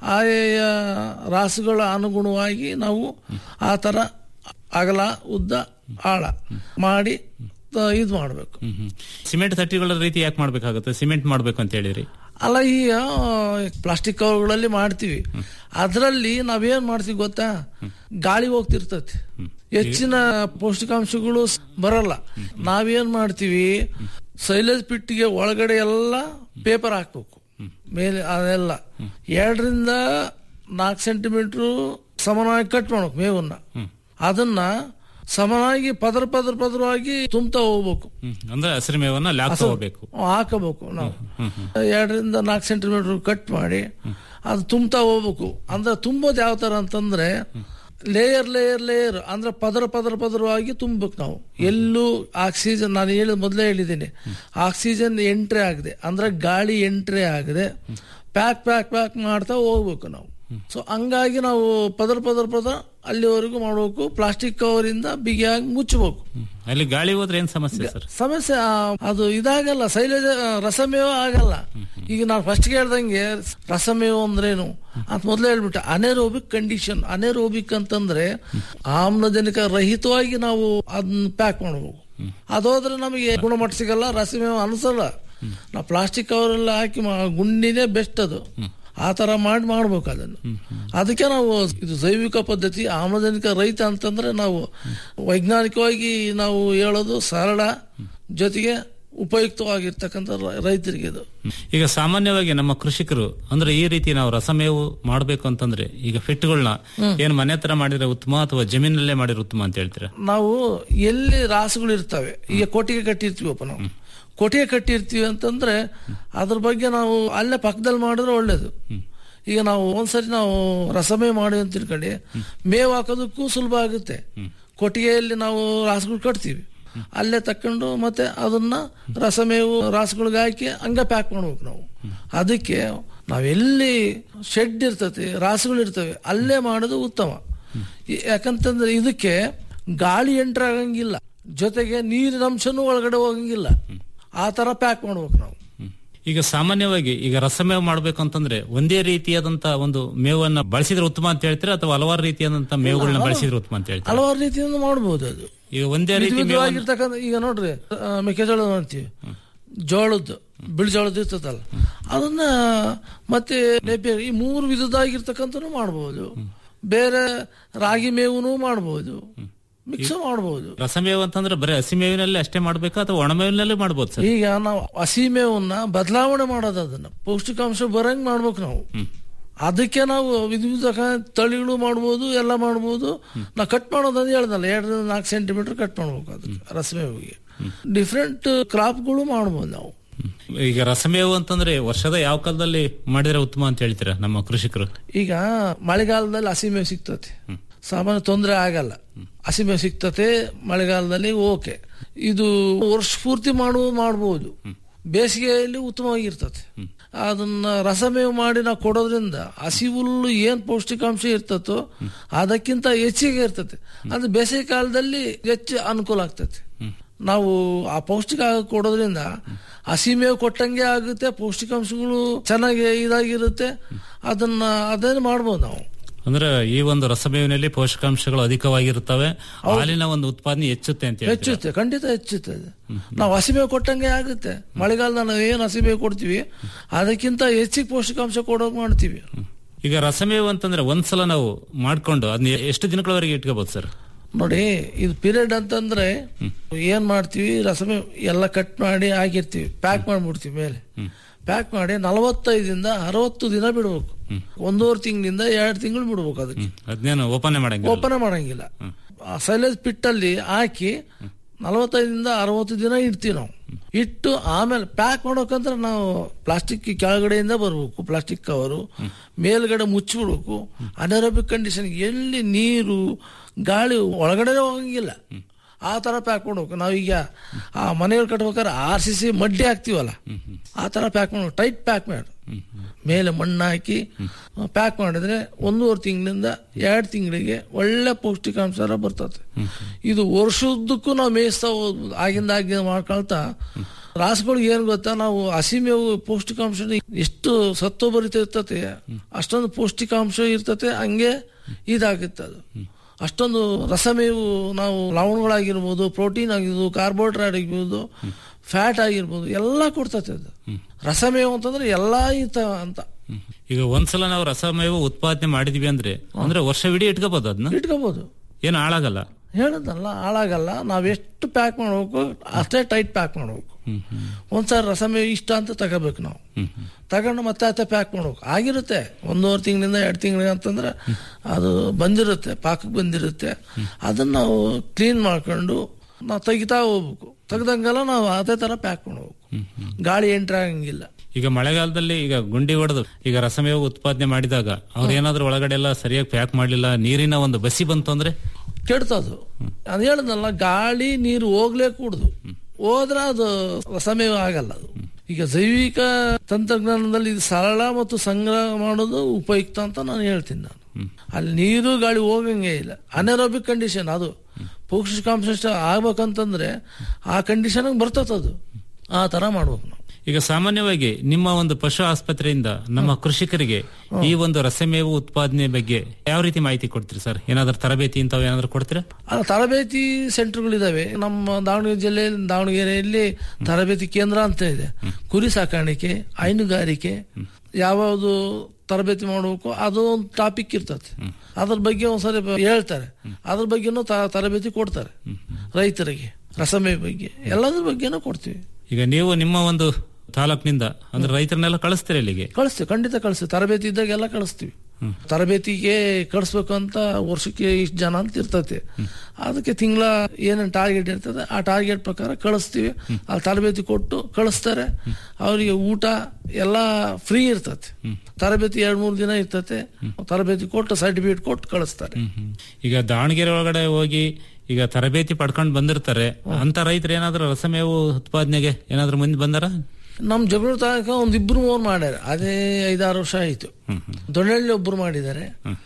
ಆಯಾ ರಾಸುಗಳ ಅನುಗುಣವಾಗಿ ನಾವು ಆ ತರ ಅಗಲ ಉದ್ದ ಆಳ ಮಾಡಿ ತ- ಇದು ಮಾಡ್ಬೇಕು ಹ್ಮ್ ಹ್ಮ್. ಸಿಮೆಂಟ್ ತಟ್ಟಿಗಳ ರೀತಿ ಯಾಕೆ ಮಾಡ್ಬೇಕಾಗುತ್ತೆ ಸಿಮೆಂಟ್ ಮಾಡ್ಬೇಕು ಅಂತ ಹೇಳಿರಿ ಅಲ್ಲ ಈಗ ಪ್ಲಾಸ್ಟಿಕ್ ಕವರ್ಗಳಲ್ಲಿ ಮಾಡ್ತೀವಿ ಅದರಲ್ಲಿ ನಾವೇನ್ ಮಾಡ್ತೀವಿ ಗೊತ್ತಾ ಗಾಳಿ ಹೋಗ್ತಿರ್ತತಿ ಹೆಚ್ಚಿನ ಪೌಷ್ಟಿಕಾಂಶಗಳು ಸ್- ಬರಲ್ಲ ನಾವೇನ್ ಮಾಡ್ತೀವಿ ಸೈಲೇಜ್ ಪಿಟ್ಟಿಗೆ ಒಳಗಡೆ ಎಲ್ಲ ಪೇಪರ್ ಹಾಕ್ಬೇಕು ಮೇಲೆ ಅದೆಲ್ಲ ಎರಡರಿಂದ ನಾಲ್ಕು ಸೆಂಟಿಮೀಟರ್ ಸಮನಾಗಿ ಕಟ್ ಮಾಡ್ಬೇಕು ಮೇವನ್ನ ಅದನ್ನ ಸಮನಾಗಿ ಪದರ ಪದರ ಪದರವಾಗಿ ತುಂಬ್ತಾ ಹೋಗ್ಬೇಕು ಹ್ಮ್. ಅಂದ್ರೆ ಹಸಿರು ಮೇವನ್ನ ಲ್ಯಾಕ್ ಹಸು- ಹೋಗ್ಬೇಕು ಹಾಕಬೇಕು ನಾವು ಎರಡರಿಂದ ನಾಲ್ಕು ಸೆಂಟಿಮೀಟರ್ ಕಟ್ ಮಾಡಿ ಅದು ತುಂಬ್ತಾ ಹೋಗ್ಬೇಕು ಅಂದ್ರೆ ತುಂಬೋದು ಯಾವ ತರ ಅಂತಂದ್ರೆ ಲೇಯರ್ ಲೇಯರ್ ಲೇಯರ್ ಅಂದ್ರೆ ಪದರ ಪದರ ಪದರವಾಗಿ ತುಂಬಬೇಕು ನಾವು ಎಲ್ಲೂ ಆಕ್ಸಿಜನ್ ನಾನು ಹೇಳಿದ ಮೊದಲೇ ಹೇಳಿದ್ದೀನಿ ಆಕ್ಸಿಜನ್ ಎಂಟ್ರಿ ಆಗದೆ ಅಂದ್ರೆ ಗಾಳಿ ಎಂಟ್ರಿ ಆಗದೆ ಪ್ಯಾಕ್ ಪ್ಯಾಕ್ ಪ್ಯಾಕ್ ಮಾಡ್ತಾ ಹೋಗ್ಬೇಕು ನಾವು ಸೊ ಹಂಗಾಗಿ ನಾವು ಪದರ ಪದರ ಪದರ ಅಲ್ಲಿವರೆಗೂ ಮಾಡಬೇಕು ಪ್ಲಾಸ್ಟಿಕ್ ಕವರ್ ಇಂದ ಬಿಗಿಯಾಗಿ ಮುಚ್ಚಬೇಕು ಅಲ್ಲಿ ಗಾಳಿ ಹೋದ್ರೆ ಏನ್ ಸಮಸ್ಯೆ ಸರ್ ಸಮಸ್ಯೆ ಆ, ಅದು ಇದಾಗಲ್ಲ ಶೈಲೇಜ ರಸಮೇವ ಆಗಲ್ಲ ಈಗ ನಾನು ಫಸ್ಟ್ ಹೇಳ್ದಂಗೆ ರಸಮೇವ ಅಂದ್ರೇನು ಅಂತ ಮೊದಲೇ ಹೇಳ್ಬಿಟ್ಟೆ ಅನೆರೋಬಿಕ್ ಕಂಡೀಷನ್ ಅನೆರೋಬಿಕ್ ಅಂತಂದ್ರೆ ಆಮ್ಲಜನಕ ರಹಿತವಾಗಿ ನಾವು ಅದನ್ನ ಪ್ಯಾಕ್ ಮಾಡಬೇಕು ಅದೋದ್ರೆ ನಮಗೆ ಗುಣಮಟ್ಟ ಸಿಗಲ್ಲ ರಸಮೇವ ಅನ್ಸಲ್ಲ ನಾವು ಪ್ಲಾಸ್ಟಿಕ್ ಕವರ್ ಎಲ್ಲ ಹಾಕಿ ಮಾ- ಗುಂಡಿನೇ ಬೆಸ್ಟ್ ಅದು ಆ ತರ ಮಾಡಿ ಮಾಡ್ಬೇಕು ಅದನ್ನು ಅದಕ್ಕೆ ನಾವು ಇದು ಜೈವಿಕ ಪದ್ಧತಿ ಆಮ್ಲಜನಕ ರಹಿತ ಅಂತಂದ್ರೆ ನಾವು ವೈಜ್ಞಾನಿಕವಾಗಿ ನಾವು ಹೇಳೋದು ಸರಳ ಜೊತೆಗೆ ಉಪಯುಕ್ತವಾಗಿರ್ತಕ್ಕಂಥ ರ- ರೈತರಿಗೆ ಇದು ಈಗ ಸಾಮಾನ್ಯವಾಗಿ ನಮ್ಮ ಕೃಷಿಕರು ಅಂದ್ರೆ ಈ ರೀತಿ ನಾವು ರಸಮೇವು ಮಾಡ್ಬೇಕು ಅಂತಂದ್ರೆ ಈಗ ಫಿಟ್ಗಳನ್ನ ಏನ್ ಮನೆ ಹತ್ರ ಮಾಡಿದ್ರೆ ಉತ್ತಮ ಅಥವಾ ಜಮೀನಲ್ಲೇ ಮಾಡಿದ್ರೆ ಉತ್ತಮ ಅಂತ ಹೇಳ್ತೀರಾ ನಾವು ಎಲ್ಲಿ ರಾಸುಗಳು ಇರ್ತವೆ ಈಗ ಕೊಟ್ಟಿಗೆ ಕಟ್ಟಿರ್ತೀವಪ್ಪ ನಾವು ಕೊಟ್ಟಿಗೆ ಕಟ್ಟಿರ್ತೀವಿ ಅಂತಂದ್ರೆ ಅದ್ರ ಬಗ್ಗೆ ನಾವು ಅಲ್ಲೇ ಪಕ್ಕದಲ್ಲಿ ಮಾಡಿದ್ರೆ ಒಳ್ಳೇದು ಈಗ ನಾವು ಒಂದ್ಸರಿ ನಾವು ರಸಮೇ ಮಾಡಿ ಅಂತ ತಿಳ್ಕೊಂಡು ಮೇವು ಹಾಕೋದಕ್ಕೂ ಸುಲಭ ಆಗುತ್ತೆ ಕೊಟ್ಟಿಗೆಯಲ್ಲಿ ನಾವು ರಾಸುಗಳು ಕಟ್ತೀವಿ ಅಲ್ಲೇ ತಕೊಂಡು ಮತ್ತೆ ಅದನ್ನ ರಸಮೇವು ರಾಸುಗಳಿಗೆ ಹಾಕಿ ಹಂಗೆ ಪ್ಯಾಕ್ ಮಾಡ್ಬೇಕು ನಾವು ಅದಕ್ಕೆ ನಾವೆಲ್ಲಿ ಶೆಡ್ ಇರ್ತದೆ ರಾಸುಗಳು ಇರ್ತವೆ ಅಲ್ಲೇ ಮಾಡೋದು ಉತ್ತಮ ಈ- ಯಾಕಂತಂದ್ರೆ ಇದಕ್ಕೆ ಗಾಳಿ ಎಂಟ್ರ್ ಆಗಂಗಿಲ್ಲ ಜೊತೆಗೆ ನೀರಿನ ಅಂಶನೂ ಒಳಗಡೆ ಹೋಗಂಗಿಲ್ಲ ಆ ತರ ಪ್ಯಾಕ್ ಮಾಡ್ಬೇಕು ನಾವು ಈಗ ಸಾಮಾನ್ಯವಾಗಿ ಈಗ ರಸಮೇವು ಮಾಡ್ಬೇಕು ಅಂತಂದ್ರೆ ಒಂದೇ ರೀತಿಯಾದಂತ ಒಂದು ಮೇವನ್ನ ಬಳಸಿದ್ರೆ ಉತ್ತಮ ಅಂತ ಹೇಳ್ತೀರಾ ಅಥವಾ ಹಲವಾರು ರೀತಿಯಾದಂತ ಮೇವುಗಳನ್ನ ಬಳಸಿದ್ರೆ ಉತ್ತಮ ಅಂತ ಹೇಳ್ತೀರಾ ಹಲವಾರು ರೀತಿಯಿಂದ ಮಾಡ್ಬೋದು ಅದು ಈಗ ಒಂದೇ ರೀತಿ ಮೇವನ್ನ- ವಿಧವಾಗಿರ್ತಕ್ಕಂಥ ಈಗ ನೋಡ್ರಿ ಆ, ಮೆಕ್ಕೆಜೋಳ ನೋಡ್ತೀವಿ ಜೋಳದ್ದು ಬಿಳಿ ಜೋಳದ್ದು ಇರ್ತದಲ್ಲ ಅದನ್ನ ಮತ್ತೆ ನೇಪಿಯರ್ ಈ ಮೂರು ವಿಧದಾಗಿರ್ತಕ್ಕಂಥನು ಮಾಡ್ಬೋದು ಬೇರೆ ರಾಗಿ ಮೇವುನು ಮಾಡ್ಬೋದು ಮಿಕ್ಸ್ ಮಾಡ್ಬೋದು ರಸಮೇವು ಅಂತಂದ್ರೆ ಬರೀ ಹಸಿ ಮೇವಿನಲ್ಲಿ ಅಷ್ಟೇ ಮಾಡ್ಬೇಕಾ ಅಥವಾ ಒಣಮೇವಿನಲ್ಲೇ ಮಾಡ್ಬೋದು ಸರ್ ಈಗ ನಾವು ಹಸಿ ಮೇವನ್ನ ಬದಲಾವಣೆ ಮಾಡೋದು ಅದನ್ನ ಪೌಷ್ಟಿಕಾಂಶ ಬರಂಗ್ ಮಾಡ್ಬೇಕು ನಾವು ಅದಕ್ಕೆ ನಾವು ವಿಧ ವಿಧ ತಳಿಗಳು ಮಾಡ್ಬೋದು ಎಲ್ಲ ಮಾಡ್ಬೋದು ನಾವು ಕಟ್ ಮಾಡೋದು ಅಂತ ಹೇಳ್ದಲ್ಲ ಎರಡರಿಂದ ನಾಲ್ಕು ಸೆಂಟಿಮೀಟರ್ ಕಟ್ ಮಾಡ್ಬೇಕು ಅದಕ್ಕೆ ರಸಮೇವಿಗೆ ಡಿಫ್ರೆಂಟ್ ಕ್ರಾಪ್ಗಳು ಮಾಡ್ಬೋದು ನಾವು ಈಗ ರಸಮೇವು ಅಂತಂದ್ರೆ ವರ್ಷದ ಯಾವ ಕಾಲದಲ್ಲಿ ಮಾಡಿದ್ರೆ ಉತ್ತಮ ಅಂತ ಹೇಳ್ತೀರಾ ನಮ್ಮ ಕೃಷಿಕರು ಈಗ ಮಳೆಗಾಲದಲ್ಲಿ ಹಸಿ ಮೇವು ಸಿಗ್ತತೆ ಸಾಮಾನ್ಯ ತೊಂದರೆ ಆಗಲ್ಲ ಹಸಿ ಮೇವು ಸಿಗ್ತತೆ ಮಳೆಗಾಲದಲ್ಲಿ ಓಕೆ ಇದು ವರ್ಷ ಪೂರ್ತಿ ಮಾಡುವ ಮಾಡ್ಬೋದು ಬೇಸಿಗೆಯಲ್ಲಿ ಉತ್ತಮವಾಗಿರ್ತದೆ ಅದನ್ನ ರಸಮೇವು ಮಾಡಿ ನಾವು ಕೊಡೋದ್ರಿಂದ ಹಸಿ ಹುಲ್ಲು ಏನ್ ಪೌಷ್ಟಿಕಾಂಶ ಇರ್ತತೋ ಅದಕ್ಕಿಂತ ಹೆಚ್ಚಿಗೆ ಇರ್ತದೆ ಅದು ಬೇಸಿಗೆ ಕಾಲದಲ್ಲಿ ಹೆಚ್ಚು ಅನುಕೂಲ ಆಗ್ತದೆ ನಾವು ಆ ಪೌಷ್ಟಿಕ ಕೊಡೋದ್ರಿಂದ ಹಸಿ ಮೇವು ಕೊಟ್ಟಂಗೆ ಆಗುತ್ತೆ ಪೌಷ್ಟಿಕಾಂಶಗಳು ಚೆನ್ನಾಗಿ ಇದಾಗಿರುತ್ತೆ ಅದನ್ನ ಅದೇನು ಮಾಡ್ಬೋದು ನಾವು ಅಂದ್ರೆ ಈ ಒಂದು ರಸಮೇವಿನಲ್ಲಿ ಪೋಷಕಾಂಶಗಳು ಅಧಿಕವಾಗಿರುತ್ತವೆ ಹಾಲಿನ ಒಂದು ಉತ್ಪಾದನೆ ಹೆಚ್ಚುತ್ತೆ ಅಂತ ಹೇಳ್ತೀರಾ ಹೆಚ್ಚುತ್ತೆ ಖಂಡಿತ ಹೆಚ್ಚುತ್ತೆ ಅದು. ನಾವು ಹಸಿಮೇವು ಕೊಟ್ಟಂಗೆ ಆಗುತ್ತೆ ಮಳೆಗಾಲದ ನಾವು ಏನು ಹಸಿಮೇವು ಕೊಡ್ತೀವಿ ಅದಕ್ಕಿಂತ ಹೆಚ್ಚಿಗೆ ಪೌಷ್ಟಿಕಾಂಶ ಕೊಡೋಕೆ ಮಾಡ್ತೀವಿ ಈಗ ರಸಮೇವು ಅಂತಂದ್ರೆ ಒಂದ್ಸಲ ನಾವು ಮಾಡ್ಕೊಂಡು ಅದನ್ನ ಎಷ್ಟು ದಿನಗಳವರೆಗೆ ಇಟ್ಕೋಬಹುದು ಸರ್ ನೋಡಿ ಇದು ಪೀರಿಯಡ್ ಅಂತಂದ್ರೆ ಏನ್ ಮಾಡ್ತೀವಿ ರಸಮೆ ಎಲ್ಲ ಕಟ್ ಮಾಡಿ ಹಾಕಿರ್ತೀವಿ ಪ್ಯಾಕ್ ಮಾಡ್ಬಿಡ್ತೀವಿ ಮೇಲೆ ಪ್ಯಾಕ್ ಮಾಡಿ ನಲವತ್ತೈದಿಂದ ಅರವತ್ತು ದಿನ ಬಿಡ್ಬೇಕು ಒಂದೂವರೆ ತಿಂಗಳಿಂದ ಎರಡು ತಿಂಗಳು ಬಿಡ್ಬೇಕು ಅದಕ್ಕೆ ಅದನ್ನೇನು ಓಪನ್ ಮಾಡಂಗಿಲ್ಲ ಓಪನ್ ಮಾಡಂಗಿಲ್ಲ ಸೈಲೇಜ್ ಪಿಟ್ಟಲ್ಲಿ ಹಾಕಿ ನಲವತ್ತೈದಿಂದ ಅರವತ್ತು ದಿನ ಇಡ್ತೀವಿ ನಾವು ಇಟ್ಟು ಆಮೇಲೆ ಪ್ಯಾಕ್ ಮಾಡೋಕಂದ್ರೆ ನಾವು ಪ್ಲಾಸ್ಟಿಕ್ ಕೆಳಗಡೆಯಿಂದ ಬರ್ಬೇಕು ಪ್ಲಾಸ್ಟಿಕ್ ಕವರು ಮೇಲ್ಗಡೆ ಮುಚ್ಚಿಬಿಡ್ಬೇಕು ಅನರೋಬಿಕ್ ಕಂಡೀಷನ್ ಎಲ್ಲಿ ನೀರು ಗಾಳಿ ಒಳಗಡೆ ಹೋಗಂಗಿಲ್ಲ ಆ ತರ ಪ್ಯಾಕ್ ಮಾಡ್ಬೇಕು ನಾವೀಗ ಆ ಮನೆಗಳು ಕಟ್ಬೇಕಾದ್ರೆ ಆರ್ ಸಿ ಸಿ ಮಡ್ಡಿ ಹಾಕ್ತಿವಲ್ಲ ಆ ತರ ಪ್ಯಾಕ್ ಮಾಡ್ಬೇಕು ಟೈಟ್ ಪ್ಯಾಕ್ ಮಾಡಿ ಮೇಲೆ ಮಣ್ಣು ಹಾಕಿ ಪ್ಯಾಕ್ ಮಾಡಿದ್ರೆ ಒಂದೂವರೆ ತಿಂಗಳಿಂದ ಎರಡು ತಿಂಗಳಿಗೆ ಒಳ್ಳೆ ಪೌಷ್ಟಿಕಾಂಶ ಎಲ್ಲ ಬರ್ತದೆ ಇದು ವರ್ಷದ್ದಕ್ಕೂ ನಾವು ಮೇಯಿಸ್ತಾ ಹೋಗ್ಬೋದು ಆಗಿಂದ ಆಗಿ ಮಾಡ್ಕೊಳ್ತಾ ರಾಸುಗಳಿಗೆ ಏನ್ ಗೊತ್ತಾ ನಾವು ಹಸಿ ಮೇವು ಪೌಷ್ಟಿಕಾಂಶ ಎಷ್ಟು ಸತ್ವಭರಿತ ಇರ್ತತೆ ಅಷ್ಟೊಂದು ಪೌಷ್ಟಿಕಾಂಶ ಇರ್ತತೆ ಹಂಗೆ ಇದಾಗುತ್ತೆ ಅದು ಅಷ್ಟೊಂದು ರಸಮೇವು ನಾವು ಲವಣಗಳಾಗಿರ್ಬೋದು ಪ್ರೋಟೀನ್ ಆಗಿರ್ಬೋದು ಕಾರ್ಬೋಹೈಡ್ರೇಟ್ ಆಗಿರ್ಬೋದು ಫ್ಯಾಟ್ ಆಗಿರ್ಬೋದು ಎಲ್ಲ ಕೊಡ್ತತೆ ಅದು ರಸಮೇವು ಅಂತಂದ್ರೆ ಎಲ್ಲಾ ಇರ್ತ ಅಂತ ಈಗ ಒಂದ್ಸಲ ನಾವು ರಸಮೇವು ಉತ್ಪಾದನೆ ಮಾಡಿದ್ವಿ ಅಂದ್ರೆ ಅಂದ್ರೆ ವರ್ಷವಿಡೀ ಇಟ್ಕೋಬಹುದು ಅದನ್ನ ಇಟ್ಕೋಬಹುದು ಏನು ಹಾಳಾಗಲ್ಲ ಹೇಳದಲ್ಲ ಹಾಳಾಗಲ್ಲ ನಾವ್ ಎಷ್ಟು ಪ್ಯಾಕ್ ಮಾಡ್ಬೇಕು ಅಷ್ಟೇ ಟೈಟ್ ಪ್ಯಾಕ್ ಮಾಡ್ಬೇಕು ಒಂದ್ಸಾರಿ ರಸಮೇವು ಇಷ್ಟ ಅಂತ ತಗೋಬೇಕು ನಾವು ತಗೊಂಡು ಮತ್ತೆ ಅತ್ತೆ ಪ್ಯಾಕ್ ಮಾಡ್ಬೇಕು ಆಗಿರುತ್ತೆ ಒಂದೂವರೆ ತಿಂಗಳಿಂದ ಎರಡು ತಿಂಗಳಿಗೆ ಅಂತಂದ್ರೆ ಅದು ಬಂದಿರುತ್ತೆ ಪಾಕಕ್ಕೆ ಬಂದಿರುತ್ತೆ ಅದನ್ನ ನಾವು ಕ್ಲೀನ್ ಮಾಡ್ಕೊಂಡು ನಾವು ತೆಗಿತಾ ಹೋಗ್ಬೇಕು ತೆಗ್ದಂಗೆಲ್ಲ ನಾವು ಅದೇ ತರ ಪ್ಯಾಕ್ ಮಾಡ್ಬೇಕು ಗಾಳಿ ಎಂಟ್ರ್ ಆಗಂಗಿಲ್ಲ ಈಗ ಮಳೆಗಾಲದಲ್ಲಿ ಈಗ ಗುಂಡಿ ಹೊಡೆದು ಈಗ ರಸಮೇವು ಉತ್ಪಾದನೆ ಮಾಡಿದಾಗ ಅವ್ರು ಏನಾದ್ರೂ ಒಳಗಡೆ ಎಲ್ಲ ಸರಿಯಾಗಿ ಪ್ಯಾಕ್ ಮಾಡ್ಲಿಲ್ಲ ನೀರಿನ ಒಂದು ಬಸಿ ಬಂತು ಅಂದ್ರೆ ಕೆಡ್ತದು ಅದು ಹೇಳದಲ್ಲ ಗಾಳಿ ನೀರು ಹೋಗ್ಲೇ ಕೂಡುದು ಹೋದ್ರೆ ಅದು ರಸಮೇವ ಆಗಲ್ಲ ಅದು ಈಗ ಜೈವಿಕ ತಂತ್ರಜ್ಞಾನದಲ್ಲಿ ಇದು ಸರಳ ಮತ್ತು ಸಂಗ್ರಹ ಮಾಡೋದು ಉಪಯುಕ್ತ ಅಂತ ನಾನು ಹೇಳ್ತೀನಿ ನಾನು ಅಲ್ಲಿ ನೀರು ಗಾಳಿ ಹೋಗಂಗೆ ಇಲ್ಲ ಅನರೋಬಿಕ್ ಕಂಡೀಷನ್ ಅದು ಪೌಷ್ಟಿಕಾಂಶ ಆಗ್ಬೇಕಂತಂದ್ರೆ ಆ ಕಂಡೀಷನ್ ಬರ್ತದದು ಆ ತರ ಮಾಡ್ಬೇಕು ನಾವು ಈಗ ಸಾಮಾನ್ಯವಾಗಿ ನಿಮ್ಮ ಒಂದು ಪಶು ಆಸ್ಪತ್ರೆಯಿಂದ ನಮ್ಮ ಕೃಷಿಕರಿಗೆ ಈ ಒಂದು ರಸಮೇವು ಉತ್ಪಾದನೆ ಬಗ್ಗೆ ಯಾವ ರೀತಿ ಮಾಹಿತಿ ಕೊಡ್ತೀರಿ ಸರ್ ಏನಾದ್ರೂ ತರಬೇತಿ ಇಂಥವು ಏನಾದ್ರು ಕೊಡ್ತೀರಾ ಆ ತರಬೇತಿ ಸೆಂಟರ್ಗಳಿದಾವೆ ನಮ್ಮ ದಾವಣಗೆರೆ ಜಿಲ್ಲೆ ದಾವಣಗೆರೆಯಲ್ಲಿ ತರಬೇತಿ ಕೇಂದ್ರ ಅಂತ ಇದೆ ಕುರಿ ಸಾಕಾಣಿಕೆ ಹೈನುಗಾರಿಕೆ ಯಾವ್ಯಾವುದು ತರಬೇತಿ ಮಾಡಬೇಕು ಅದು ಒಂದು ಟಾಪಿಕ್ ಇರ್ತದೆ ಅದ್ರ ಬಗ್ಗೆ ಒಂದ್ಸರಿ ಬ- ಹೇಳ್ತಾರೆ ಅದ್ರ ಬಗ್ಗೆನೂ ತ- ತರಬೇತಿ ಕೊಡ್ತಾರೆ ರೈತರಿಗೆ ರಸಮೆ ಬಗ್ಗೆ ಎಲ್ಲದ್ರ ಬಗ್ಗೆನೂ ಕೊಡ್ತೀವಿ ಈಗ ನೀವು ನಿಮ್ಮ ಒಂದು ತಾಲೂಕಿನಿಂದ ಅಂದ್ರೆ ರೈತರನ್ನೆಲ್ಲ ಕಳಿಸ್ತೀರಾ ಇಲ್ಲಿಗೆ ಕಳಿಸ್ತೀವಿ ಖಂಡಿತ ಕಳಿಸ್ತೀವಿ ತರಬೇತಿ ಇದ್ದಾಗ ಎಲ್ಲ ಕಳಿಸ್ತೀವಿ ತರಬೇತಿಗೆ ಕಳಿಸ್ಬೇಕು ಅಂತ ವರ್ಷಕ್ಕೆ ಇಷ್ಟು ಜನ ಅಂತ ಇರ್ತೈತಿ ಅದಕ್ಕೆ ತಿಂಗಳ ಏನೇನು ಟಾರ್ಗೆಟ್ ಇರ್ತದೆ ಆ ಟಾರ್ಗೆಟ್ ಪ್ರಕಾರ ಕಳಿಸ್ತೀವಿ ಅಲ್ಲಿ ತರಬೇತಿ ಕೊಟ್ಟು ಕಳಿಸ್ತಾರೆ ಅವರಿಗೆ ಊಟ ಎಲ್ಲ ಫ್ರೀ ಇರ್ತತೆ ತರಬೇತಿ ಎರಡ್ ಮೂರು ದಿನ ಇರ್ತತೆ ತರಬೇತಿ ಕೊಟ್ಟು ಸರ್ಟಿಫಿಕೇಟ್ ಕೊಟ್ಟು ಕಳಿಸ್ತಾರೆ ಈಗ ದಾವಣಗೆರೆ ಒಳಗಡೆ ಹೋಗಿ ಈಗ ತರಬೇತಿ ಪಡ್ಕೊಂಡು ಬಂದಿರ್ತಾರೆ ಅಂತ ರೈತರು ಏನಾದ್ರು ರಸಮೇವು ಉತ್ಪಾದನೆಗೆ ಏನಾದ್ರು ಮುಂದೆ ಬಂದಾರ ನಮ್ ಜಗಳೂರು ತಾಲೂಕ ಒಂದ್ ಇಬ್ರು ಮೂರು ಮಾಡ್ಯಾರ ಅದೇ ಐದಾರು ವರ್ಷ ಆಯ್ತು ದೊಣ್ಣಳ್ಳಿ ಒಬ್ರು ಮಾಡಿದ್ದಾರೆ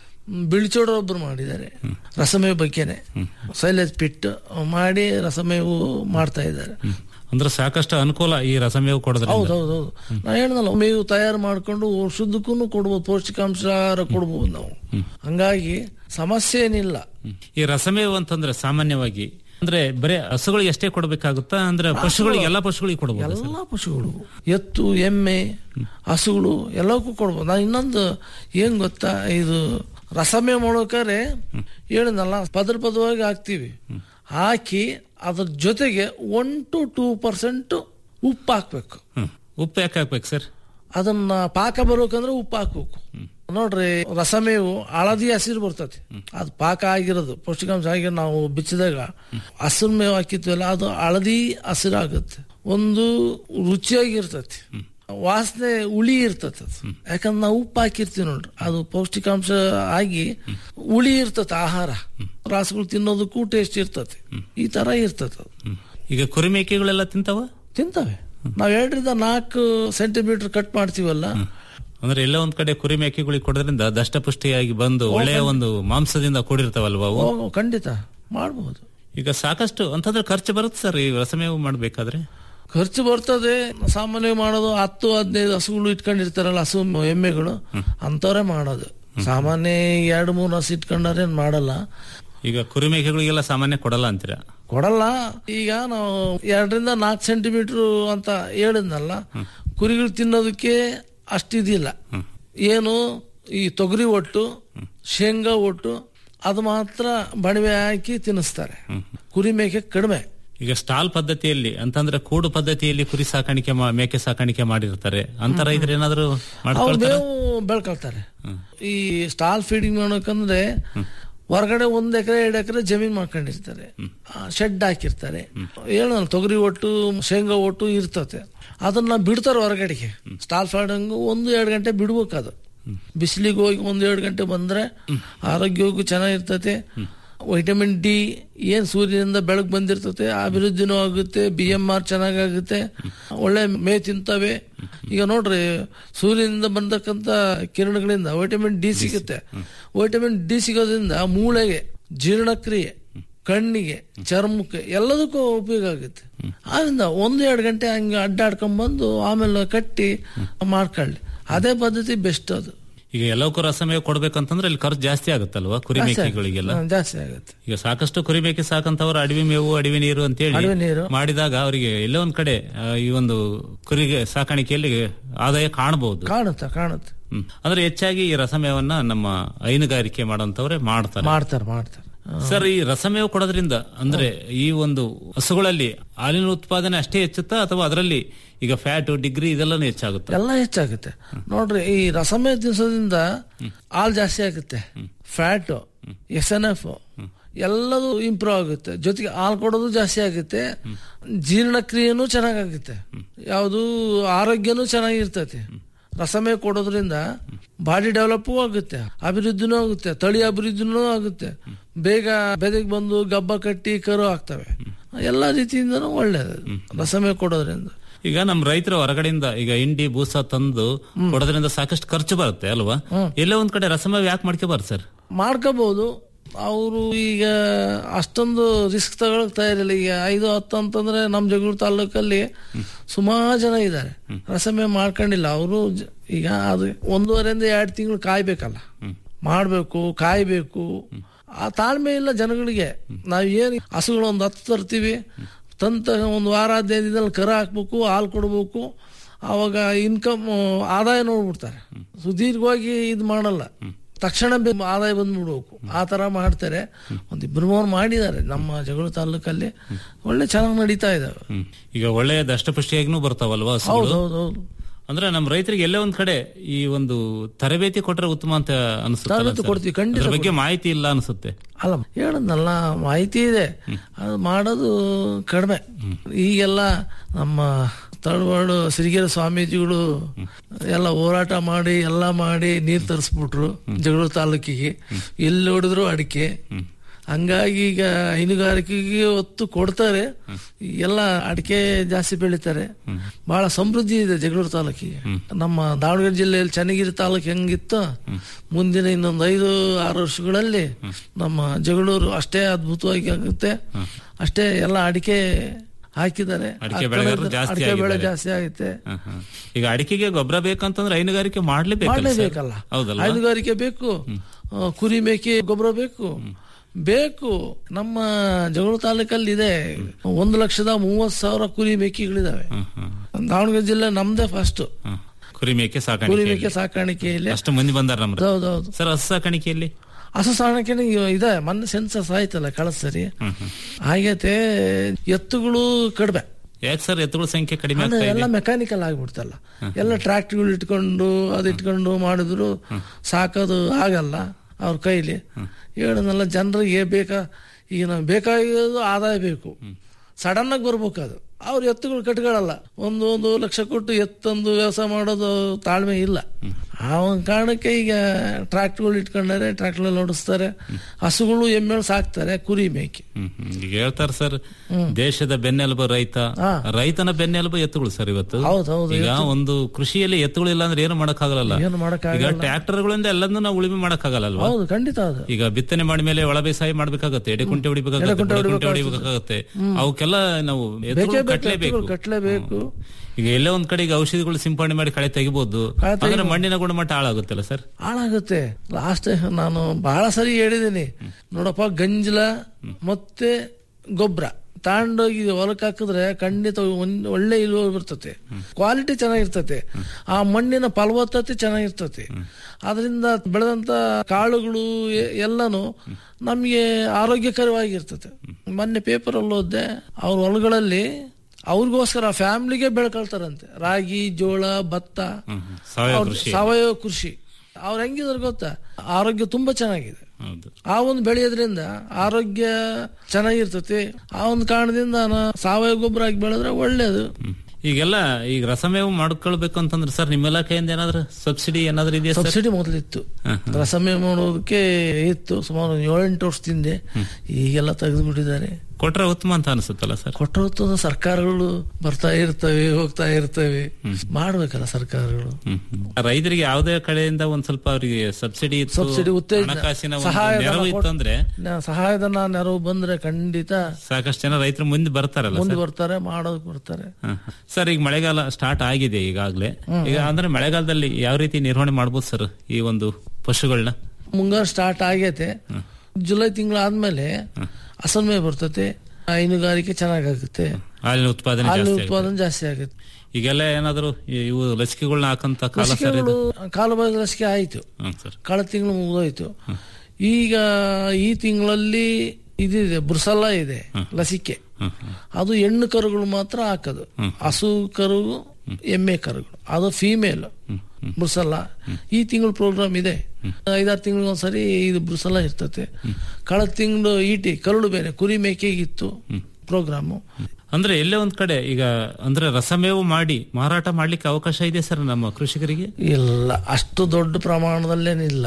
ಬಿಳಿಚೋಡ ಒಬ್ರು ಮಾಡಿದ್ದಾರೆ ರಸಮೇವು ಬಗ್ಗೆನೆ ಸೈಲೇಜ್ ಪಿಟ್ ಮಾಡಿ ರಸಮೇವು ಮಾಡ್ತಾ ಇದ್ದಾರೆ ಅಂದ್ರೆ ಸಾಕಷ್ಟು ಅನುಕೂಲ ಈ ರಸಮೇವು ಕೊಡೋದ್ರಿಂದ ಹೌದೌದು ನಾ ಹೇಳ್ದಲ್ಲ ಮೇವು ತಯಾರು ಮಾಡ್ಕೊಂಡು ವರ್ಷದಕ್ಕೂ ಕೊಡ್ಬೋದು ಪೌಷ್ಟಿಕಾಂಶ ಕೊಡ್ಬೋದು ನಾವು ಹಂಗಾಗಿ ಸಮಸ್ಯೆ ಏನಿಲ್ಲ ಈ ರಸಮೇವು ಅಂತಂದ್ರೆ ಸಾಮಾನ್ಯವಾಗಿ ಅಂದ್ರೆ ಬರೇ ಹಸುಗಳಿಗೆ ಎಷ್ಟೇ ಕೊಡಬೇಕಾಗುತ್ತಾ ಅಂದ್ರೆ ಪಶುಗಳಿಗೆ ಎಲ್ಲಾ ಪಶುಗಳಿಗೆ ಕೊಡಬಹುದು ಎಲ್ಲಾ ಪಶುಗಳು ಎತ್ತು ಎಮ್ಮೆ ಹಸುಗಳು ಎಲ್ಲಕ್ಕೂ ಕೊಡ್ಬೋದು ನಾನು ಇನ್ನೊಂದು ಏನ್ ಗೊತ್ತಾ ಇದು ರಸಮೆ ಮಾಡ್ಬೇಕಾದ್ರೆ ಹೇಳಿದ್ನಲ್ಲ ಪದ್ರ ಪದವಾಗಿ ಹಾಕ್ತಿವಿ ಹಾಕಿ ಅದ್ರ ಜೊತೆಗೆ ಒನ್ ಟು ಟೂ ಪರ್ಸೆಂಟ್ ಉಪ್ಪು ಹಾಕ್ಬೇಕು ಉಪ್ಪು ಯಾಕೆ ಹಾಕ್ಬೇಕು ಸರ್ ಅದನ್ನ ಪಾಕ ಬರ್ಬೇಕಂದ್ರೆ ಉಪ್ಪು ಹಾಕ್ಬೇಕು ನೋಡ್ರಿ ರಸಮೇವು ಹಳದಿ ಹಸಿರು ಬರ್ತತಿ ಅದು ಪಾಕ ಆಗಿರೋದು ಪೌಷ್ಟಿಕಾಂಶ ಆಗಿ ನಾವು ಬಿಚ್ಚಿದಾಗ ಹಸಿರು ಮೇವು ಹಾಕಿದ್ವಲ್ಲ ಅದು ಹಳದಿ ಹಸಿರು ಆಗುತ್ತೆ ಒಂದು ರುಚಿಯಾಗಿರ್ತತಿ ವಾಸನೆ ಹುಳಿ ಇರ್ತತಿ ಅದು ಯಾಕಂದ್ರೆ ನಾವು ಉಪ್ಪು ಹಾಕಿರ್ತೀವಿ ನೋಡ್ರಿ ಅದು ಪೌಷ್ಟಿಕಾಂಶ ಆಗಿ ಹುಳಿ ಇರ್ತತಿ ಆಹಾರ ರಾಸುಗಳು ತಿನ್ನೋದಕ್ಕೂ ಟೇಸ್ಟ್ ಇರ್ತತಿ ಈ ತರ ಇರ್ತತಿ ಅದು ಈಗ ಕುರಿ ಮೇಕೆಗಳೆಲ್ಲ ತಿಂತಾವ ತಿಂತವೆ ನಾವ್ ಎರಡರಿಂದ ನಾಲ್ಕು ಸೆಂಟಿಮೀಟರ್ ಕಟ್ ಮಾಡ್ತೀವಲ್ಲ ಅಂದ್ರೆ ಎಲ್ಲ ಒಂದ್ ಕಡೆ ಕುರಿ ಮೇಕೆಗಳಿಗೆ ಕೊಡೋದ್ರಿಂದ ದಷ್ಟಪುಷ್ಟಿಯಾಗಿ ಬಂದು ಒಳ್ಳೆಯ ಒಂದು ಮಾಂಸದಿಂದ ಕೂಡಿರ್ತಾವಲ್ವಾ ಅವು ಓ, ಖಂಡಿತ ಮಾಡ್ಬೋದು ಈಗ ಸಾಕಷ್ಟು ಅಂತಂದ್ರೆ ಖರ್ಚು ಬರುತ್ತೆ ಸರ್ ಈ ರಸಮೇವು ಮಾಡ್ಬೇಕಾದ್ರೆ ಖರ್ಚು ಬರ್ತದೆ ಸಾಮಾನ್ಯ ಮಾಡೋದು ಹತ್ತು ಹದಿನೈದು ಹಸುಗಳು ಇಟ್ಕೊಂಡಿರ್ತಾರಲ್ಲ ಹಸು ಎಮ್ಮೆಗಳು ಅಂತವ್ರೆ ಮಾಡೋದು ಸಾಮಾನ್ಯ ಎರಡು ಮೂರು ಹಸು ಇಟ್ಕೊಂಡಾರೆ ಏನ್ ಮಾಡಲ್ಲ ಈಗ ಕುರಿ ಮೇಕೆಗಳಿಗೆಲ್ಲ ಸಾಮಾನ್ಯ ಕೊಡಲ್ಲ ಅಂತೀರಾ ಕೊಡಲ್ಲ ಈಗ ನಾವು ಎರಡರಿಂದ ನಾಲ್ಕು ಸೆಂಟಿಮೀಟರ್ ಅಂತ ಹೇಳಿದ್ನಲ್ಲ ಕುರಿಗಳು ತಿನ್ನೋದಕ್ಕೆ ಅಷ್ಟಿದಿಲ್ಲ ಏನು ಈ ತೊಗರಿ ಒಟ್ಟು ಶೇಂಗಾ ಒಟ್ಟು ಅದು ಮಾತ್ರ ಬಣವೆ ಹಾಕಿ ತಿನ್ನಿಸ್ತಾರೆ ಕುರಿ ಮೇಕೆ ಕಡಿಮೆ ಈಗ ಸ್ಟಾಲ್ ಪದ್ಧತಿಯಲ್ಲಿ ಅಂತಂದ್ರೆ ಕೂಡು ಪದ್ಧತಿಯಲ್ಲಿ ಕುರಿ ಸಾಕಾಣಿಕೆ ಮಾ- ಮೇಕೆ ಸಾಕಾಣಿಕೆ ಮಾಡಿರ್ತಾರೆ ಅಂತ ರೈತರು ಏನಾದ್ರು ಅವ್ರು ಮಾಡ್ಕೊಳ್ತಾರೆ ಮೇವು ಬೆಳ್ಕೊಳ್ತಾರೆ ಈ ಸ್ಟಾಲ್ ಫೀಡಿಂಗ್ ಮಾಡೋಕಂದ್ರೆ ಹೊರಗಡೆ ಒಂದ್ ಎಕರೆ ಎರಡು ಎಕರೆ ಜಮೀನ್ ಮಾಡ್ಕೊಂಡಿರ್ತಾರೆ ಶೆಡ್ ಹಾಕಿರ್ತಾರೆ ಹೇಳ ತೊಗರಿ ಒಟ್ಟು ಶೇಂಗಾ ಒಟ್ಟು ಇರ್ತತೆ ಅದನ್ನ ಬಿಡ್ತಾರೆ ಹೊರಗಡೆಗೆ ಸ್ಟಾಲ್ ಫೀಡಿಂಗ್ ಒಂದು ಎರಡು ಗಂಟೆ ಬಿಡ್ಬೇಕು ಅದು ಬಿಸಿಲಿಗೆ ಹೋಗಿ ಒಂದ್ ಎರಡು ಗಂಟೆ ಬಂದ್ರೆ ಆರೋಗ್ಯಕ್ಕೂ ಚೆನ್ನಾಗಿರ್ತತೆ ವೈಟಮಿನ್ ಡಿ ಏನ್ ಸೂರ್ಯನಿಂದ ಬೆಳಕು ಬಂದಿರ್ತತೆ ಅಭಿವೃದ್ಧಿನೂ ಆಗುತ್ತೆ ಬಿ ಎಂ ಆರ್ ಚೆನ್ನಾಗಾಗುತ್ತೆ ಒಳ್ಳೆ ಮೇ ತಿಂತವೆ ಈಗ ನೋಡ್ರಿ ಸೂರ್ಯನಿಂದ ಬಂದಕ್ಕಂತ ಕಿರಣಗಳಿಂದ ವೈಟಮಿನ್ ಡಿ ಸಿಗುತ್ತೆ ವೈಟಮಿನ್ ಡಿ ಸಿಗೋದ್ರಿಂದ ಮೂಳೆಗೆ ಜೀರ್ಣಕ್ರಿಯೆ ಕಣ್ಣಿಗೆ ಚರ್ಮಕ್ಕೆ ಎಲ್ಲದಕ್ಕೂ ಉಪಯೋಗ ಆಗುತ್ತೆ ಆದ್ರಿಂದ ಒಂದು ಎರಡು ಗಂಟೆ ಹಂಗೆ ಅಡ್ಡಾಡ್ಕೊಂಡ್ ಬಂದು ಆಮೇಲೆ ಕಟ್ಟಿ ಮಾಡ್ಕೊಳ್ಳಿ ಅದೇ ಪದ್ಧತಿ ಬೆಸ್ಟ್ ಅದು ಈಗ ಎಲ್ಲವಕ್ಕೂ ರಸಮೇವು ಕೊಡ್ಬೇಕಂತಂದ್ರೆ ಇಲ್ಲಿ ಖರ್ಚು ಜಾಸ್ತಿ ಆಗುತ್ತಲ್ವಾ ಕುರಿ ಜಾಸ್ತಿ ಮೇಕೆಗಳಿಗೆಲ್ಲ ಆಗುತ್ತೆ. ಜಾಸ್ತಿ ಆಗುತ್ತೆ ಈಗ ಸಾಕಷ್ಟು ಕುರಿ ಮೇಕೆ ಸಾಕಂತವ್ರು ಅಡವಿ ಮೇವು ಅಡವಿ ನೀರು ಅಂತೇಳಿ ಅಡವಿ ನೀರು. ಮಾಡಿದಾಗ ಅವರಿಗೆ ಎಲ್ಲೋ ಒಂದ್ ಕಡೆ ಆ, ಈ ಒಂದು ಕುರಿಗೆ ಸಾಕಾಣಿಕೆಯಲ್ಲಿ ಆದಾಯ ಕಾಣಬಹುದು ಕಾಣುತ್ತೆ ಕಾಣುತ್ತೆ ಹ್ಮ್. ಅಂದ್ರೆ ಹೆಚ್ಚಾಗಿ ಈ ರಸಮೇವನ್ನ ನಮ್ಮ ಹೈನುಗಾರಿಕೆ ಮಾಡೋಂಥವ್ರೆ ಮಾಡ್ತಾರೆ ಮಾಡ್ತಾರೆ ಮಾಡ್ತಾರೆ ಸರ್ ಈ ರಸಮೇವು ಕೊಡೋದ್ರಿಂದ ಅಂದ್ರೆ ಈ ಒಂದು ಹಸುಗಳಲ್ಲಿ ಹಾಲಿನ ಉತ್ಪಾದನೆ ಅಷ್ಟೇ ಹೆಚ್ಚುತ್ತಾ ಅಥವಾ ಅದರಲ್ಲಿ ಈಗ ಫ್ಯಾಟ್ ಡಿಗ್ರಿ ಇದೆಲ್ಲಾನು ಹೆಚ್ಚಾಗುತ್ತೆ ಎಲ್ಲ ಹೆಚ್ಚಾಗುತ್ತೆ ನೋಡ್ರಿ ಈ ರಸಮೇ ತಿನ್ಸೋದ್ರಿಂದ ಹಾಲು ಜಾಸ್ತಿ ಆಗುತ್ತೆ ಫ್ಯಾಟ್ ಎಸ್ ಎನ್ ಎಫ್ ಎಲ್ಲದೂ ಇಂಪ್ರೂವ್ ಆಗುತ್ತೆ ಜೊತೆಗೆ ಹಾಲು ಕೊಡೋದು ಜಾಸ್ತಿ ಆಗುತ್ತೆ ಜೀರ್ಣಕ್ರಿಯೆನೂ ಚೆನ್ನಾಗಾಗುತ್ತೆ ಯಾವುದು ಆರೋಗ್ಯನೂ ಚೆನ್ನಾಗಿರ್ತೈತಿ ರಸಮೇ ಕೊಡೋದ್ರಿಂದ ಬಾಡಿ ಡೆವಲಪ್ ಆಗುತ್ತೆ ಅಭಿವೃದ್ಧಿನೂ ಆಗುತ್ತೆ ತಳಿ ಅಭಿವೃದ್ಧಿನೂ ಆಗುತ್ತೆ ಬೇಗ ಬೆದೆಗೆ ಬಂದು ಗಬ್ಬ ಕಟ್ಟಿ ಕರು ಆಗ್ತವೆ ಎಲ್ಲ ರೀತಿಯಿಂದನೂ ಒಳ್ಳೇದು ರಸಮೇ ಕೊಡೋದ್ರಿಂದ ಈಗ ನಮ್ಮ ರೈತರು ಹೊರಗಡೆಯಿಂದ ಈಗ ಇಂಡಿ ಬೂಸ ತಂದು ಕೊಡೋದ್ರಿಂದ ಸಾಕಷ್ಟು ಖರ್ಚು ಬರುತ್ತೆ ಅಲ್ವಾ ಎಲ್ಲೋ ಒಂದ್ ಕಡೆ ರಸಮೇವ್ ಯಾಕೆ ಮಾಡ್ಕೋಬಾರ್ದು ಸರ್ ಮಾಡ್ಕೋಬಹುದು ಅವರು ಈಗ ಅಷ್ಟೊಂದು ರಿಸ್ಕ್ ತಗೊಳಕ್ ತಯಾರಿಲ್ಲ ಈಗ ಐದು ಹತ್ತು ಅಂತಂದ್ರೆ ನಮ್ಮ ಜಗಳೂರು ತಾಲೂಕಲ್ಲಿ ಸುಮಾರು ಜನ ಇದ್ದಾರೆ ರಸಮೆ ಮಾಡ್ಕೊಂಡಿಲ್ಲ ಅವರು ಈಗ ಅದು ಒಂದೂವರೆಯಿಂದ ಎರಡು ತಿಂಗಳು ಕಾಯ್ಬೇಕಲ್ಲ ಮಾಡ್ಬೇಕು ಕಾಯ್ಬೇಕು ಆ ತಾಳ್ಮೆ ಇಲ್ಲ ಜನಗಳಿಗೆ ನಾವ್ ಏನ್ ಹಸುಗಳು ಒಂದು ಹತ್ತು ತರ್ತೀವಿ ತಂತ ಒಂದು ವಾರ ಹದಿನೈದು ದಿನದಲ್ಲಿ ಕರ ಹಾಕ್ಬೇಕು ಹಾಲು ಕೊಡ್ಬೇಕು ಅವಾಗ ಇನ್ಕಮ್ ಆದಾಯ ನೋಡ್ಬಿಡ್ತಾರೆ ಸುದೀರ್ಘವಾಗಿ ಇದು ಮಾಡಲ್ಲ ತಕ್ಷಣ ಬೆ- ಆದಾಯ ಬಂದ್ಬಿಡ್ಬೇಕು ಆ ತರ ಮಾಡ್ತಾರೆ ಒಂದಿಬ್ರು ಮೂರು ಮಾಡಿದ್ದಾರೆ ನಮ್ಮ ಜಗಳ ತಾಲೂಕಲ್ಲಿ ಒಳ್ಳೆ ಚೆನ್ನಾಗಿ ನಡೀತಾ ಇದಾವೆ ಈಗ ಒಳ್ಳೆಯ ದಷ್ಟಪುಷ್ಟಿಯಾಗಿನೂ ಬರ್ತಾವಲ್ವಾ ಹೌದು ಹಸುಗಳು ಹೌದು ಹೌದು ಅಂದ್ರೆ ನಮ್ಮ ರೈತರಿಗೆ ಎಲ್ಲೇ ಒಂದ್ ಕಡೆ ಈ ಒಂದು ತರಬೇತಿ ಕೊಟ್ರೆ ಉತ್ತಮ ಅಂತ ಅನಿಸುತ್ತೆ ತರಬೇತಿ ಕೊಡ್ತೀವಿ, ಖಂಡಿತ ಅದ್ರ ಬಗ್ಗೆ ಕೊಡ್ತೀವಿ. ಮಾಹಿತಿ ಇಲ್ಲ ಅನಿಸುತ್ತೆ ಅಲ್ಲ ಹೇಳದ್ನಲ್ಲ ಮಾಹಿತಿ ಇದೆ ಅದು ಮಾಡೋದು ಕಡಿಮೆ ಈಗೆಲ್ಲ ನಮ್ಮ ತಳವಾಡು ಸಿರಿಗೆರೆ ಸ್ವಾಮೀಜಿಗಳು ಎಲ್ಲ ಹೋರಾಟ ಮಾಡಿ ಎಲ್ಲ ಮಾಡಿ ನೀರ್ ತರಿಸ್ಬಿಟ್ರು ಜಗಳೂರು ತಾಲೂಕಿಗೆ ಎಲ್ಲಿ ನೋಡಿದ್ರು ಅಡಿಕೆ ಹಂಗಾಗಿ ಈಗ ಹೈನುಗಾರಿಕೆಗೆ ಒತ್ತು ಕೊಡ್ತಾರೆ ಎಲ್ಲ ಅಡಿಕೆ ಜಾಸ್ತಿ ಬೆಳಿತಾರೆ ಬಹಳ ಸಮೃದ್ಧಿ ಇದೆ ಜಗಳೂರು ತಾಲೂಕಿಗೆ ನಮ್ಮ ದಾವಣಗೆರೆ ಜಿಲ್ಲೆಯಲ್ಲಿ ಚನ್ನಗಿರಿ ತಾಲೂಕು ಹೆಂಗಿತ್ತು ಮುಂದಿನ ಇನ್ನೊಂದು ಐದು ಆರು ವರ್ಷಗಳಲ್ಲಿ ನಮ್ಮ ಜಗಳೂರು ಅಷ್ಟೇ ಅದ್ಭುತವಾಗಿ ಆಗುತ್ತೆ ಅಷ್ಟೇ ಎಲ್ಲ ಅಡಿಕೆ ಹಾಕಿದ್ದಾರೆ ಅಡಿಕೆ ಆ ಕಡೆ ಬೆಳೆಗಾರರು ಜಾಸ್ತಿ ಅಡಿಕೆ ಬೆಳೆ ಆಗಿದ್ದಾರೆ. ಜಾಸ್ತಿ ಆಗುತ್ತೆ ಹ, ಹ. ಈಗ ಅಡಿಕೆಗೆ ಗೊಬ್ಬರ ಬೇಕಂತಂದ್ರೆ ಹೈನುಗಾರಿಕೆ ಮಾಡ್ಲೇಬೇಕಲ್ಲ ಸರ್? ಮಾಡಲೇಬೇಕಲ್ಲ ಹೌದಲ್ಲ ಹೈನುಗಾರಿಕೆ ಬೇಕು ಆ, ಕುರಿ ಮೇಕೆ ಗೊಬ್ಬರ ಬೇಕು ಬೇಕು ನಮ್ಮ ಜಗಳೂರು ತಾಲೂಕಲ್ಲಿ ಇದೆ ಒಂದು ಲಕ್ಷದ ಮೂವತ್ ಸಾವಿರ ಕುರಿ ಮೇಕೆಗಳಿದಾವೆ ದಾವಣಗೆರೆ ಜಿಲ್ಲೆ ನಮ್ದೇ ಫಸ್ಟ್ ಕುರಿ ಮೇಕೆ ಕುರಿ ಸಾಕಾಣಿಕೆ ಮೇಕೆ ಸಾಕಾಣಿಕೆಯಲ್ಲಿ ಅಷ್ಟು ಮಂದಿ ಬಂದಾರ ನಮ್ಮ ಹೌದೌದು ಸರ್ ಹಸು ಸಾಕಾಣಿಕೆಯಲ್ಲಿ ಹಸು ಸಾಕಾಣಿಕೆ ಇದೆ ಮೊನ್ನೆ ಸೆನ್ಸಸ್ ಆಯ್ತಲ್ಲ ಕಳೆದ ಸರಿ ಆಗೈತೆ ಎತ್ತುಗಳು ಕಡಿಮೆ ಯಾಕೆ ಸರ್ ಎತ್ತುಗಳ ಸಂಖ್ಯೆ ಕಡಿಮೆ ಅಂದ್ರೆ ಆಗ್ತಾ ಎಲ್ಲ ಇದೆ ಮೆಕ್ಯಾನಿಕಲ್ ಆಗ್ಬಿಡ್ತಲ್ಲ ಎಲ್ಲ ಟ್ರ್ಯಾಕ್ಟರ್ಗಳು ಇಟ್ಕೊಂಡು ಅದು ಇಟ್ಕೊಂಡು ಮಾಡಿದ್ರು ಸಾಕೋದು ಆಗಲ್ಲ ಅವ್ರ ಕೈಲಿ ಹೇಳೋದಲ್ಲ ಜನರಿಗೆ ಬೇಕಾ ಈಗ ನಾವು ಬೇಕಾಗಿರೋದು ಆದಾಯ ಬೇಕು ಸಡನ್ ಆಗಿ ಬರ್ಬೇಕು ಅದು ಅವ್ರ ಎತ್ತುಗಳು ಕಟ್ಕೊಳ್ಳಲ್ಲ ಒಂದು ಒಂದು ಲಕ್ಷ ಕೊಟ್ಟು ಎತ್ತೊಂದು ವ್ಯವಸಾಯ ಮಾಡೋದು ತಾಳ್ಮೆ ಇಲ್ಲ ಆ ಒಂದ್ ಕಾರಣಕ್ಕೆ ಈಗ ಟ್ರ್ಯಾಕ್ಟರ್ಗಳು ಇಟ್ಕೊಂಡಾರೆ ಟ್ರ್ಯಾಕ್ಟರ್ ಓಡಿಸ್ತಾರೆ ಹಸುಗಳು ಎಮ್ಮೆಗಳು ಸಾಕ್ತಾರೆ ಕುರಿ ಮೇಕೆ ಹ್ಮ್, ಹ್ಮ್. ಈಗ ಹೇಳ್ತಾರ ಸರ್ ದೇಶದ ಬೆನ್ನೆಲುಬು ರೈತ ರೈತನ ಬೆನ್ನೆಲುಬು ಎತ್ತುಗಳು ಸರ್ ಇವತ್ತು ಹೌದ್ ಹೌದು, ಈಗ ಎತ್ತು- ಒಂದು ಕೃಷಿಯಲ್ಲಿ ಎತ್ತುಗಳು ಇಲ್ಲ ಅಂದ್ರೆ ಏನು ಮಾಡಕ್ಕಾಗಲ್ಲ ಏನು ಈಗ ಮಾಡಕ್ಕಾಗಲ್ಲ ಟ್ರ್ಯಾಕ್ಟರ್ಗಳಿಂದ ಎಲ್ಲದನ್ನೂ ನಾವು ಉಳಿಮೆ ಮಾಡಕ್ಕಾಗಲ್ಲ ಹೌದು ಖಂಡಿತ ಅದು ಈಗ ಬಿತ್ತನೆ ಮಾಡಿ ಮೇಲೆ ಒಳ ಬೇಸಾಯ ಮಾಡ್ಬೇಕಾಗತ್ತೆ ಎಡೆಕುಂಟೆ ಹೊಡಿಬೇಕಾಗತ್ತೆ ಎಡೆಕುಂಟೆ ಬುಡಕುಂಟೆ ಹೊಡಿಬೇಕಾಗತ್ತೆ. ಹೊಡಿಬೇಕಾಗತ್ತೆ ಹ್ಮ್. ಅವಕ್ಕೆಲ್ಲ ನಾವು ಬೇಕೇ ಎತ್ತುಗಳು ಬೇಕು, ಕಟ್ಟಲೇಬೇಕು ಎತ್ತುಗಳು ಕಟ್ಲೇಬೇಕು ಈಗ ಎಲ್ಲೇ ಒಂದ್ ಕಡೆ ಈಗ ಔಷಧಿಗಳು ಸಿಂಪಡಣೆ ಮಾಡಿ ಕಳೆ ತೆಗಿಬಹುದು ಕಳೆ ಅಂದ್ರೆ ತೆಗಿಬೋದು. ಮಣ್ಣಿನ ಗುಣಮಟ್ಟ ಹಾಳಾಗುತ್ತಲ್ಲ ಸರ್ ಹಾಳಾಗುತ್ತೆ ಲಾಸ್ಟ್ ನಾನು ಬಹಳ ಸರಿ ಹೇಳಿದ್ದೀನಿ ನೋಡಪ್ಪ ಗಂಜಲ ಮತ್ತೆ ಗೊಬ್ಬರ ತಾಂಡೋಗಿ ಹೊಲಕ್ಕೆ ಹಾಕಿದ್ರೆ ಖಂಡಿತ ಒಂದ್ ಒಳ್ಳೆ ಇಳುವರಿ ಬರ್ತತೆ ಕ್ವಾಲಿಟಿ ಚೆನ್ನಾಗಿರ್ತತೆ ಆ ಮಣ್ಣಿನ ಫಲವತ್ತತೆ ಚೆನ್ನಾಗಿರ್ತತೆ ಅದರಿಂದ ಬೆಳೆದಂತ ಕಾಳುಗಳು ಎ- ಎಲ್ಲಾನು ನಮಗೆ ಆರೋಗ್ಯಕರವಾಗಿರ್ತತೆ ಮೊನ್ನೆ ಪೇಪರ್ ಅಲ್ಲಿ ಓದ್ದೆ ಅವ್ರ ಹೊಲಗಳಲ್ಲಿ ಅವ್ರಿಗೋಸ್ಕರ ಫ್ಯಾಮಿಲಿಗೆ ಬೆಳ್ಕೊಳ್ತಾರಂತೆ ರಾಗಿ ಜೋಳ ಭತ್ತ ಸಾವಯವ ಅವ್ರ್ ಕೃಷಿ. ಸಾವಯವ ಕೃಷಿ ಅವ್ರು ಹೆಂಗಿದ್ರು ಗೊತ್ತಾ ಆರೋಗ್ಯ ತುಂಬಾ ಚೆನ್ನಾಗಿದೆ ಹೌದು ಆ ಒಂದು ಬೆಳೆಯೋದ್ರಿಂದ ಆರೋಗ್ಯ ಚೆನ್ನಾಗಿರ್ತತಿ ಆ ಒಂದು ಕಾರಣದಿಂದ ನಾನು ಸಾವಯವ ಗೊಬ್ಬರ ಹಾಕಿ ಬೆಳೆದ್ರೆ ಒಳ್ಳೇದು ಈಗೆಲ್ಲ ಈಗ ರಸಮೇವು ಮಾಡ್ಕೊಳ್ಬೇಕು ಅಂತಂದ್ರೆ ಸರ್ ನಿಮ್ಮ ಇಲಾಖೆಯಿಂದ ಏನಾದ್ರು ಸಬ್ಸಿಡಿ ಏನಾದ್ರು ಇದೆಯಾ ಸರ್ ಸಬ್ಸಿಡಿ ಮೊದಲಿತ್ತು ರಸಮೆ ಮಾಡೋದಕ್ಕೆ ಇತ್ತು ಸುಮಾರು ಏಳೆಂಟು ವರ್ಷದಿಂದ ಈಗೆಲ್ಲ ತೆಗೆದು ಬಿಟ್ಟಿದ್ದಾರೆ ಕೊಟ್ರೆ ಉತ್ತಮ ಅಂತ ಅನಿಸುತ್ತಲ್ಲ ಸರ್ ಕೊಟ್ಟರು ಸರ್ಕಾರಗಳು ಬರ್ತಾ ಇರ್ತವೆ ಹೋಗ್ತಾ ಇರ್ತವೆ ಮಾಡ್ಬೇಕಲ್ಲ ಸರ್ಕಾರಗಳು ರೈತರಿಗೆ ಯಾವುದೇ ಕಡೆಯಿಂದ ಒಂದ್ ಸ್ವಲ್ಪ ಅವರಿಗೆ ಸಬ್ಸಿಡಿ ಇತ್ತು, ಸಬ್ಸಿಡಿ ಉತ್ತೇಜನ ಹಣಕಾಸಿನ ಒಂದು ಸಹಾಯಧನ ನೆರವು ಕೊಟ್- ಇತ್ತು ಅಂದ್ರೆ ನ- ಸಹಾಯಧನ ನೆರವು ಬಂದ್ರೆ ಖಂಡಿತ ಸಾಕಷ್ಟು ಜನ ರೈತರು ಮುಂದೆ ಬರ್ತಾರಲ್ಲ ಮುಂದೆ ಸರ್ ಬರ್ತಾರೆ ಮಾಡೋದಕ್ಕೆ ಬರ್ತಾರೆ ಹ. ಸರ್ ಈಗ ಮಳೆಗಾಲ ಸ್ಟಾರ್ಟ್ ಆಗಿದೆ ಈಗಾಗ್ಲೇ ಹ್ಮ್, ಈಗ ಹ್ಮ್. ಅಂದ್ರೆ ಮಳೆಗಾಲದಲ್ಲಿ ಯಾವ ರೀತಿ ನಿರ್ವಹಣೆ ಮಾಡ್ಬೋದು ಸರ್ ಈ ಒಂದು ಪಶುಗಳನ್ನ ಮುಂಗಾರು ಸ್ಟಾರ್ಟ್ ಆಗೈತೆ ಜುಲೈ ತಿಂಗಳಾದ್ಮೇಲೆ ಅಸಲ್ಮೆ ಬರ್ತತೆ ಹೈನುಗಾರಿಕೆ ಚೆನ್ನಾಗಾಗುತ್ತೆ ಹಾಲಿನ ಉತ್ಪಾದನೆ ಹಾಲಿನ ಜಾಸ್ತಿ ಆಗುತ್ತೆ. ಉತ್ಪಾದನೆ ಜಾಸ್ತಿ ಆಗುತ್ತೆ ಈಗೆಲ್ಲ ಏನಾದ್ರು ಈ- ಇವು ಲಸಿಕೆಗಳನ್ನ ಹಾಕಂತ ಕಾಲ ಸರ್ ಲಸಿಕೆಗಳು ಇದು ಕಾಲುಬಾಯಿ ಲಸಿಕೆ ಆಯ್ತು ಹ್ಮ್ ಸರ್ ಕಳೆದ ತಿಂಗಳು ಮುಗಿದೋಯ್ತು ಈಗ ಈ ತಿಂಗಳಲ್ಲಿ ಇದಿದೆ ಬುರ್ಸಲ್ಲ ಇದೆ ಲಸಿಕೆ ಅದು ಹೆಣ್ಣು ಕರುಗಳು ಮಾತ್ರ ಹಾಕೋದು ಹಸು ಕರು ಎಮ್ಮೆ ಕರುಗಳು ಅದು ಫೀಮೇಲ್ ಬುರ್ಸಲ್ಲ ಈ ತಿಂಗಳು ಪ್ರೋಗ್ರಾಮ್ ಇದೆ ಐದಾರು ತಿಂಗಳು ಒಂದ್ಸರಿ ಇದು ಬುರ್ಸಲ್ಲ ಇರ್ತತೆ ಕಳೆದ ತಿಂಗಳು ಈಟಿ ಕರುಳು ಬೇರೆ ಕುರಿ ಮೇಕೆಗಿತ್ತು ಪ್ರೋಗ್ರಾಮು ಅಂದ್ರೆ ಎಲ್ಲೇ ಒಂದ್ ಕಡೆ ಈಗ ಅಂದ್ರೆ ರಸಮೇವು ಮಾಡಿ ಮಾರಾಟ ಮಾಡ್ಲಿಕ್ಕೆ ಅವಕಾಶ ಇದೆ ಸರ್ ನಮ್ಮ ಕೃಷಿಕರಿಗೆ ಇಲ್ಲ ಅಷ್ಟು ದೊಡ್ಡ ಪ್ರಮಾಣದಲ್ಲೇನಿಲ್ಲ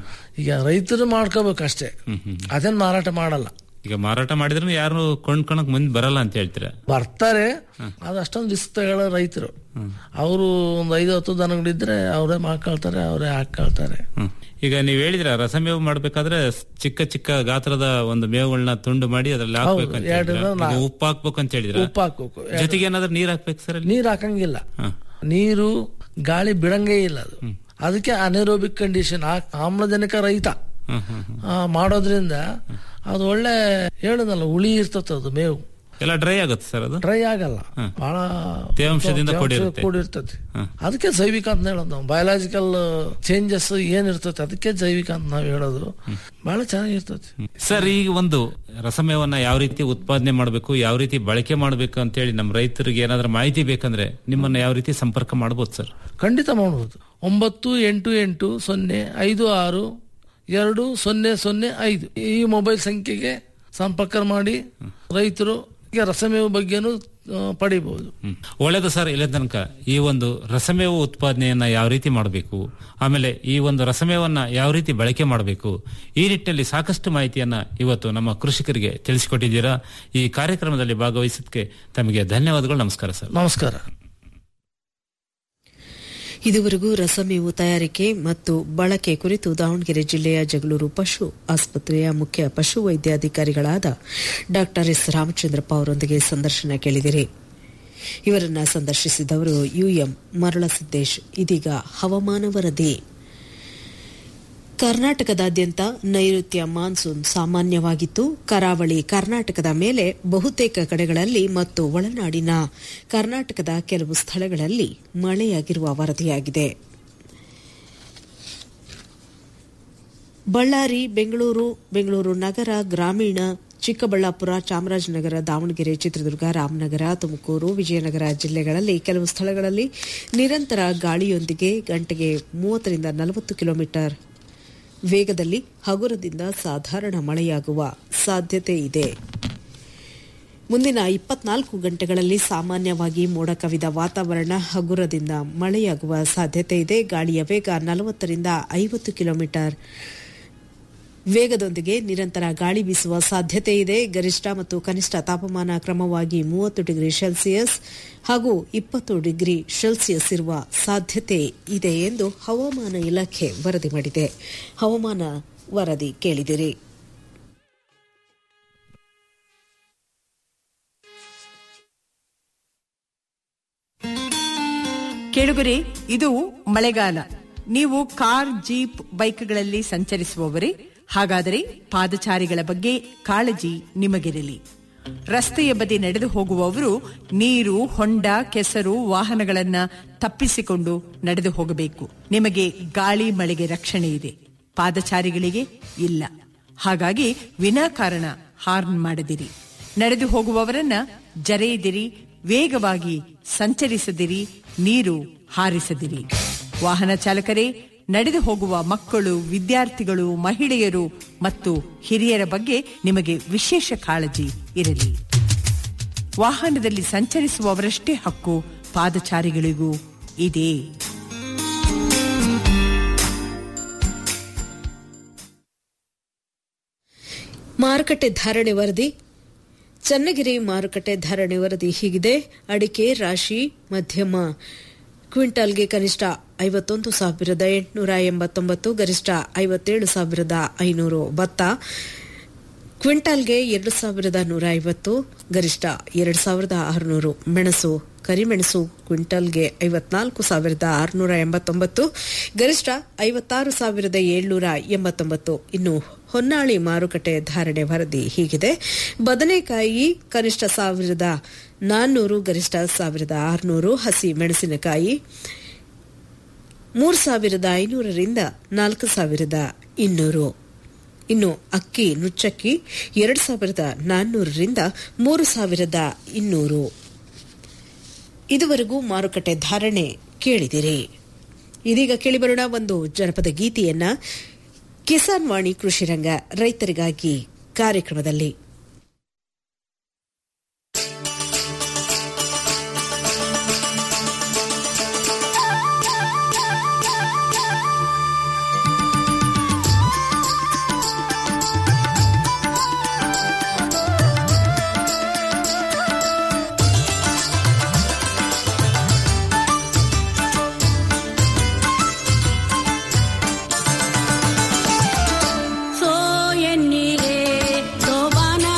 ಈಗ ರೈತರು ಮಾಡ್ಕೋಬೇಕಷ್ಟೇ ಅದೇನ್ ಮಾರಾಟ ಮಾಡಲ್ಲ ಈಗ ಮಾರಾಟ ಮಾಡಿದ್ರೆ ಯಾರು ಕೊಂಡ್ಕೊಳಕ್ ಮುಂದೆ ಬರಲ್ಲ ಅಂತ ಹೇಳ್ತೀರಾ ಬರ್ತಾರೆ ಅದು ಅಷ್ಟೊಂದು ರಿಸ್ಕ್ ತಗೊಳ್ಳೋ ರೈತರು ಅವರು ಒಂದು ಐದು ಹತ್ತು ದನಗಳಿದ್ರೆ ಅವರೇ ಮಾಡ್ಕೊಳ್ತಾರೆ ಅವರೇ ಹಾಕೊಳ್ತಾರೆ ಹ್ಮ್. ಈಗ ನೀವ್ ಹೇಳಿದ್ರ ರಸಮೇವು ಮಾಡ್ಬೇಕಾದ್ರೆ ಸ್- ಚಿಕ್ಕ ಚಿಕ್ಕ ಗಾತ್ರದ ಒಂದು ಮೇವುಗಳನ್ನ ತುಂಡು ಮಾಡಿ ಅದ್ರಲ್ಲಿ ಹೌದು, ಹಾಕ್ಬೇಕು ಅಂತ ಎರಡರಿಂದ ಹೇಳಿದ್ರ? ಈಗ ನಾಲ್ಕು. ಉಪ್ಪು ಹಾಕ್ಬೇಕು ಅಂತ ಹೇಳಿದ್ರ ಉಪ್ಪು ಹಾಕ್ಬೇಕು ಜೊತೆಗೆ ಏನಾದ್ರು ನೀರ್ ಹಾಕ್ಬೇಕು ಸರ್ ಅಲ್ಲಿ ನೀರು ಹಾಕಂಗಿಲ್ಲ ಹ. ನೀರು ಗಾಳಿ ಬಿಡಂಗೇ ಇಲ್ಲ ಅದು ಅದಕ್ಕೆ ಅನೆರೋಬಿಕ್ ಕಂಡೀಷನ್ ಆಮ್ಲಜನಕ ರಹಿತ ಹ್ಮ್, ಹ್ಮ್, ಹ್ಮ್. ಆ, ಮಾಡೋದ್ರಿಂದ ಅದು ಒಳ್ಳೆ ಹೇಳದಲ್ಲ ಹುಳಿ ಇರ್ತದೆ ಅದು ಮೇವು ಎಲ್ಲ ಡ್ರೈ ಆಗುತ್ತೆ ಸರ್ ಅದು ಡ್ರೈ ಆಗಲ್ಲ ಬಹಳ ತೇವಾಂಶದಿಂದ ಕೂಡಿರುತ್ತೆ. ಕೂಡಿರ್ತೈತಿ ಅದಕ್ಕೆ ಜೈವಿಕ ಅಂತ ಹೇಳೋದು ನಾವು ಬಯೋಲಾಜಿಕಲ್ ಚೇಂಜಸ್ ಏನ್ ಇರ್ತೈತಿ ಅದಕ್ಕೆ ಜೈವಿಕ ಅಂತ ನಾವ್ ಹೇಳೋದು ಬಹಳ ಚೆನ್ನಾಗಿರ್ತೈತಿ ಸರ್ ಈಗ ಒಂದು ರಸಮೇವನ್ನ ಯಾವ ರೀತಿ ಉತ್ಪಾದನೆ ಮಾಡಬೇಕು ಯಾವ ರೀತಿ ಬಳಕೆ ಮಾಡಬೇಕು ಅಂತೇಳಿ ನಮ್ಮ ರೈತರಿಗೆ ಏನಾದ್ರೂ ಮಾಹಿತಿ ಬೇಕಂದ್ರೆ ನಿಮ್ಮನ್ನ ಯಾವ ರೀತಿ ಸಂಪರ್ಕ ಮಾಡಬಹುದು ಸರ್ ಖಂಡಿತ ಮಾಡಬಹುದು ಒಂಬತ್ತು ಎಂಟು ಎಂಟು ಸೊನ್ನೆ ಐದು ಆರು ಎರಡು ಸೊನ್ನೆ ಸೊನ್ನೆ ಐದು ಈ ಮೊಬೈಲ್ ಸಂಖ್ಯೆಗೆ ಸಂಪರ್ಕ ಮಾಡಿ ರೈತರು ಈಗ ರಸಮೇವ ಬಗ್ಗೆನೂ ಆ, ಪಡಿಬಹುದು ಹ್ಮ್. ಒಳ್ಳೇದು ಸರ್ ಇಲ್ಲ ತನಕ ಈ ಒಂದು ರಸಮೇವ ಉತ್ಪಾದನೆಯನ್ನ ಯಾವ ರೀತಿ ಮಾಡಬೇಕು ಆಮೇಲೆ ಈ ಒಂದು ರಸಮೇವನ್ನ ಯಾವ ರೀತಿ ಬಳಕೆ ಮಾಡಬೇಕು ಈ ನಿಟ್ಟಿನಲ್ಲಿ ಸಾಕಷ್ಟು ಮಾಹಿತಿಯನ್ನ ಇವತ್ತು ನಮ್ಮ ಕೃಷಿಕರಿಗೆ ತಿಳಿಸಿಕೊಟ್ಟಿದ್ದೀರಾ ಈ ಕಾರ್ಯಕ್ರಮದಲ್ಲಿ ಭಾಗವಹಿಸೋದಕ್ಕೆ ತಮಗೆ ಧನ್ಯವಾದಗಳು ನಮಸ್ಕಾರ ಸರ್ ನಮಸ್ಕಾರ ಇದುವರೆಗೂ ರಸಮೇವು ತಯಾರಿಕೆ ಮತ್ತು ಬಳಕೆ ಕುರಿತು ದಾವಣಗೆರೆ ಜಿಲ್ಲೆಯ ಜಗಳೂರು ಪಶು ಆಸ್ಪತ್ರೆಯ ಮುಖ್ಯ ಪಶು ವೈದ್ಯಾಧಿಕಾರಿಗಳಾದ ಡಾ ಎಸ್ ರಾಮಚಂದ್ರಪ್ಪ ಅವರೊಂದಿಗೆ ಸಂದರ್ಶನ ಕೇಳಿದಿರಿ ಇವರನ್ನ ಸಂದರ್ಶಿಸಿದವರು ಯುಎಂ ಮರಳಸಿದ್ದೇಶ್ ಇದೀಗ ಹವಾಮಾನ ವರದಿ ಕರ್ನಾಟಕದಾದ್ಯಂತ ನೈಋತ್ಯ ಮಾನ್ಸೂನ್ ಸಾಮಾನ್ಯವಾಗಿತ್ತು ಕರಾವಳಿ ಕರ್ನಾಟಕದ ಮೇಲೆ ಬಹುತೇಕ ಕಡೆಗಳಲ್ಲಿ ಮತ್ತು ಒಳನಾಡಿನ ಕರ್ನಾಟಕದ ಕೆಲವು ಸ್ಥಳಗಳಲ್ಲಿ ಮಳೆಯಾಗಿರುವ ವರದಿಯಾಗಿದೆ ಬಳ್ಳಾರಿ ಬೆಂಗಳೂರು ಬೆಂಗಳೂರು ನಗರ ಗ್ರಾಮೀಣ ಚಿಕ್ಕಬಳ್ಳಾಪುರ ಚಾಮರಾಜನಗರ ದಾವಣಗೆರೆ ಚಿತ್ರದುರ್ಗ ರಾಮನಗರ ತುಮಕೂರು ವಿಜಯನಗರ ಜಿಲ್ಲೆಗಳಲ್ಲಿ ಕೆಲವು ಸ್ಥಳಗಳಲ್ಲಿ ನಿರಂತರ ಗಾಳಿಯೊಂದಿಗೆ ಗಂಟೆಗೆ ಮೂವತ್ತರಿಂದ ನಲವತ್ತು ಕಿಲೋಮೀಟರ್ ವೇಗದಲ್ಲಿ ಹಗುರದಿಂದ ಸಾಧಾರಣ ಮಳೆಯಾಗುವ ಸಾಧ್ಯತೆ ಇದೆ ಮುಂದಿನ ಇಪ್ಪತ್ನಾಲ್ಕು ಗಂಟೆಗಳಲ್ಲಿ ಸಾಮಾನ್ಯವಾಗಿ ಮೋಡ ಕವಿದ ವಾತಾವರಣ ಹಗುರದಿಂದ ಮಳೆಯಾಗುವ ಸಾಧ್ಯತೆ ಇದೆ ಗಾಳಿಯ ವೇಗ ನಲವತ್ತರಿಂದ ಐವತ್ತು ಕಿಲೋಮೀಟರ್ ವೇಗದೊಂದಿಗೆ ನಿರಂತರ ಗಾಳಿ ಬೀಸುವ ಸಾಧ್ಯತೆ ಇದೆ ಗರಿಷ್ಠ ಮತ್ತು ಕನಿಷ್ಠ ತಾಪಮಾನ ಕ್ರಮವಾಗಿ ಮೂವತ್ತು ಡಿಗ್ರಿ ಸೆಲ್ಸಿಯಸ್ ಹಾಗೂ ಇಪ್ಪತ್ತು ಡಿಗ್ರಿ ಸೆಲ್ಸಿಯಸ್ ಇರುವ ಸಾಧ್ಯತೆ ಇದೆ ಎಂದು ಹವಾಮಾನ ಇಲಾಖೆ ವರದಿ ಮಾಡಿದೆ ಹವಾಮಾನ ವರದಿ ಕೇಳಿದಿರಿ ಕೇಳುಗರೆ ಇದು ಮಳೆಗಾಲ ನೀವು ಕಾರ್ ಜೀಪ್ ಬೈಕ್ಗಳಲ್ಲಿ ಸಂಚರಿಸುವವರೇ ಹಾಗಾದರೆ ಪಾದಚಾರಿಗಳ ಬಗ್ಗೆ ಕಾಳಜಿ ನಿಮಗಿರಲಿ ರಸ್ತೆಯ ಬದಿ ನಡೆದು ಹೋಗುವವರು ನೀರು ಹೊಂಡ ಕೆಸರು ವಾಹನಗಳನ್ನ ತಪ್ಪಿಸಿಕೊಂಡು ನಡೆದು ಹೋಗಬೇಕು ನಿಮಗೆ ಗಾಳಿ ಮಳೆಗೆ ರಕ್ಷಣೆ ಇದೆ ಪಾದಚಾರಿಗಳಿಗೆ ಇಲ್ಲ ಹಾಗಾಗಿ ವಿನಾಕಾರಣ ಹಾರ್ನ್ ಮಾಡದಿರಿ ನಡೆದು ಹೋಗುವವರನ್ನ ಜರೆಯದಿರಿ ವೇಗವಾಗಿ ಸಂಚರಿಸದಿರಿ ನೀರು ಹಾರಿಸದಿರಿ ವಾಹನ ಚಾಲಕರೇ ನಡೆದು ಹೋಗುವ ಮಕ್ಕಳು ವಿದ್ಯಾರ್ಥಿಗಳು ಮಹಿಳೆಯರು ಮತ್ತು ಹಿರಿಯರ ಬಗ್ಗೆ ನಿಮಗೆ ವಿಶೇಷ ಕಾಳಜಿ ಇರಲಿ ವಾಹನದಲ್ಲಿ ಸಂಚರಿಸುವವರಷ್ಟೇ ಹಕ್ಕು ಪಾದಚಾರಿಗಳಿಗೂ ಇದೆ ಮಾರುಕಟ್ಟೆ ಧಾರಣೆ ವರದಿ ಚನ್ನಗಿರಿ ಮಾರುಕಟ್ಟೆ ಧಾರಣೆ ವರದಿ ಹೀಗಿದೆ ಅಡಿಕೆ ರಾಶಿ ಮಧ್ಯಮ ಕ್ವಿಂಟಾಲ್ಗೆ ಕನಿಷ್ಠ ಐವತ್ತೊಂದು ಸಾವಿರದ ಎಂಟುನೂರ ಎಂಬತ್ತೊಂಬತ್ತು ಗರಿಷ್ಠ ಐವತ್ತೇಳು ಸಾವಿರದ ಐನೂರು ಭತ್ತ ಕ್ವಿಂಟಾಲ್ಗೆ ಎರಡು ಸಾವಿರದ ನೂರ ಐವತ್ತು ಗರಿಷ್ಠ ಎರಡು ಸಾವಿರದ ಆರುನೂರು ಮೆಣಸು ಕರಿಮೆಣಸು ಕ್ವಿಂಟಲ್ಗೆ ಐವತ್ನಾಲ್ಕು ಸಾವಿರದ ಆರುನೂರ ಎಂಬತ್ತೊಂಬತ್ತು ಗರಿಷ್ಠ ಐವತ್ತಾರು ಸಾವಿರದ ಏಳ್ನೂರ ಎಂಬತ್ತೊಂಬತ್ತು ಇನ್ನು ಹೊನ್ನಾಳಿ ಮಾರುಕಟ್ಟೆ ಧಾರಣೆ ವರದಿ ಹೀಗಿದೆ ಬದನೆಕಾಯಿ ಕನಿಷ್ಠ ಸಾವಿರದ ನಾನ್ನೂರು ಗರಿಷ್ಠ ಸಾವಿರದ ಆರುನೂರು ಹಸಿ ಮೆಣಸಿನಕಾಯಿ ಮೂರು ಸಾವಿರದ ಐನೂರರಿಂದ ನಾಲ್ಕು ಸಾವಿರದ ಇನ್ನೂರು ಇನ್ನು ಅಕ್ಕಿ ನುಚ್ಚಕ್ಕಿ ಎರಡು ಸಾವಿರದ ನಾನ್ನೂರರಿಂದ ಮೂರು ಸಾವಿರದ ಇನ್ನೂರು ಇದುವರೆಗೂ ಮಾರುಕಟ್ಟೆ ಧಾರಣೆ ಕೇಳಿದಿರಿ ಇದೀಗ ಕೇಳಿಬರೋಣ ಒಂದು ಜನಪದ ಗೀತೆಯನ್ನ ಕಿಸಾನ್ ವಾಣಿ ಕೃಷಿ ರಂಗ ರೈತರಿಗಾಗಿ ಕಾರ್ಯಕ್ರಮದಲ್ಲಿ ಸೋ ಎನ್ನೀರೆ ಸೋಬಾನ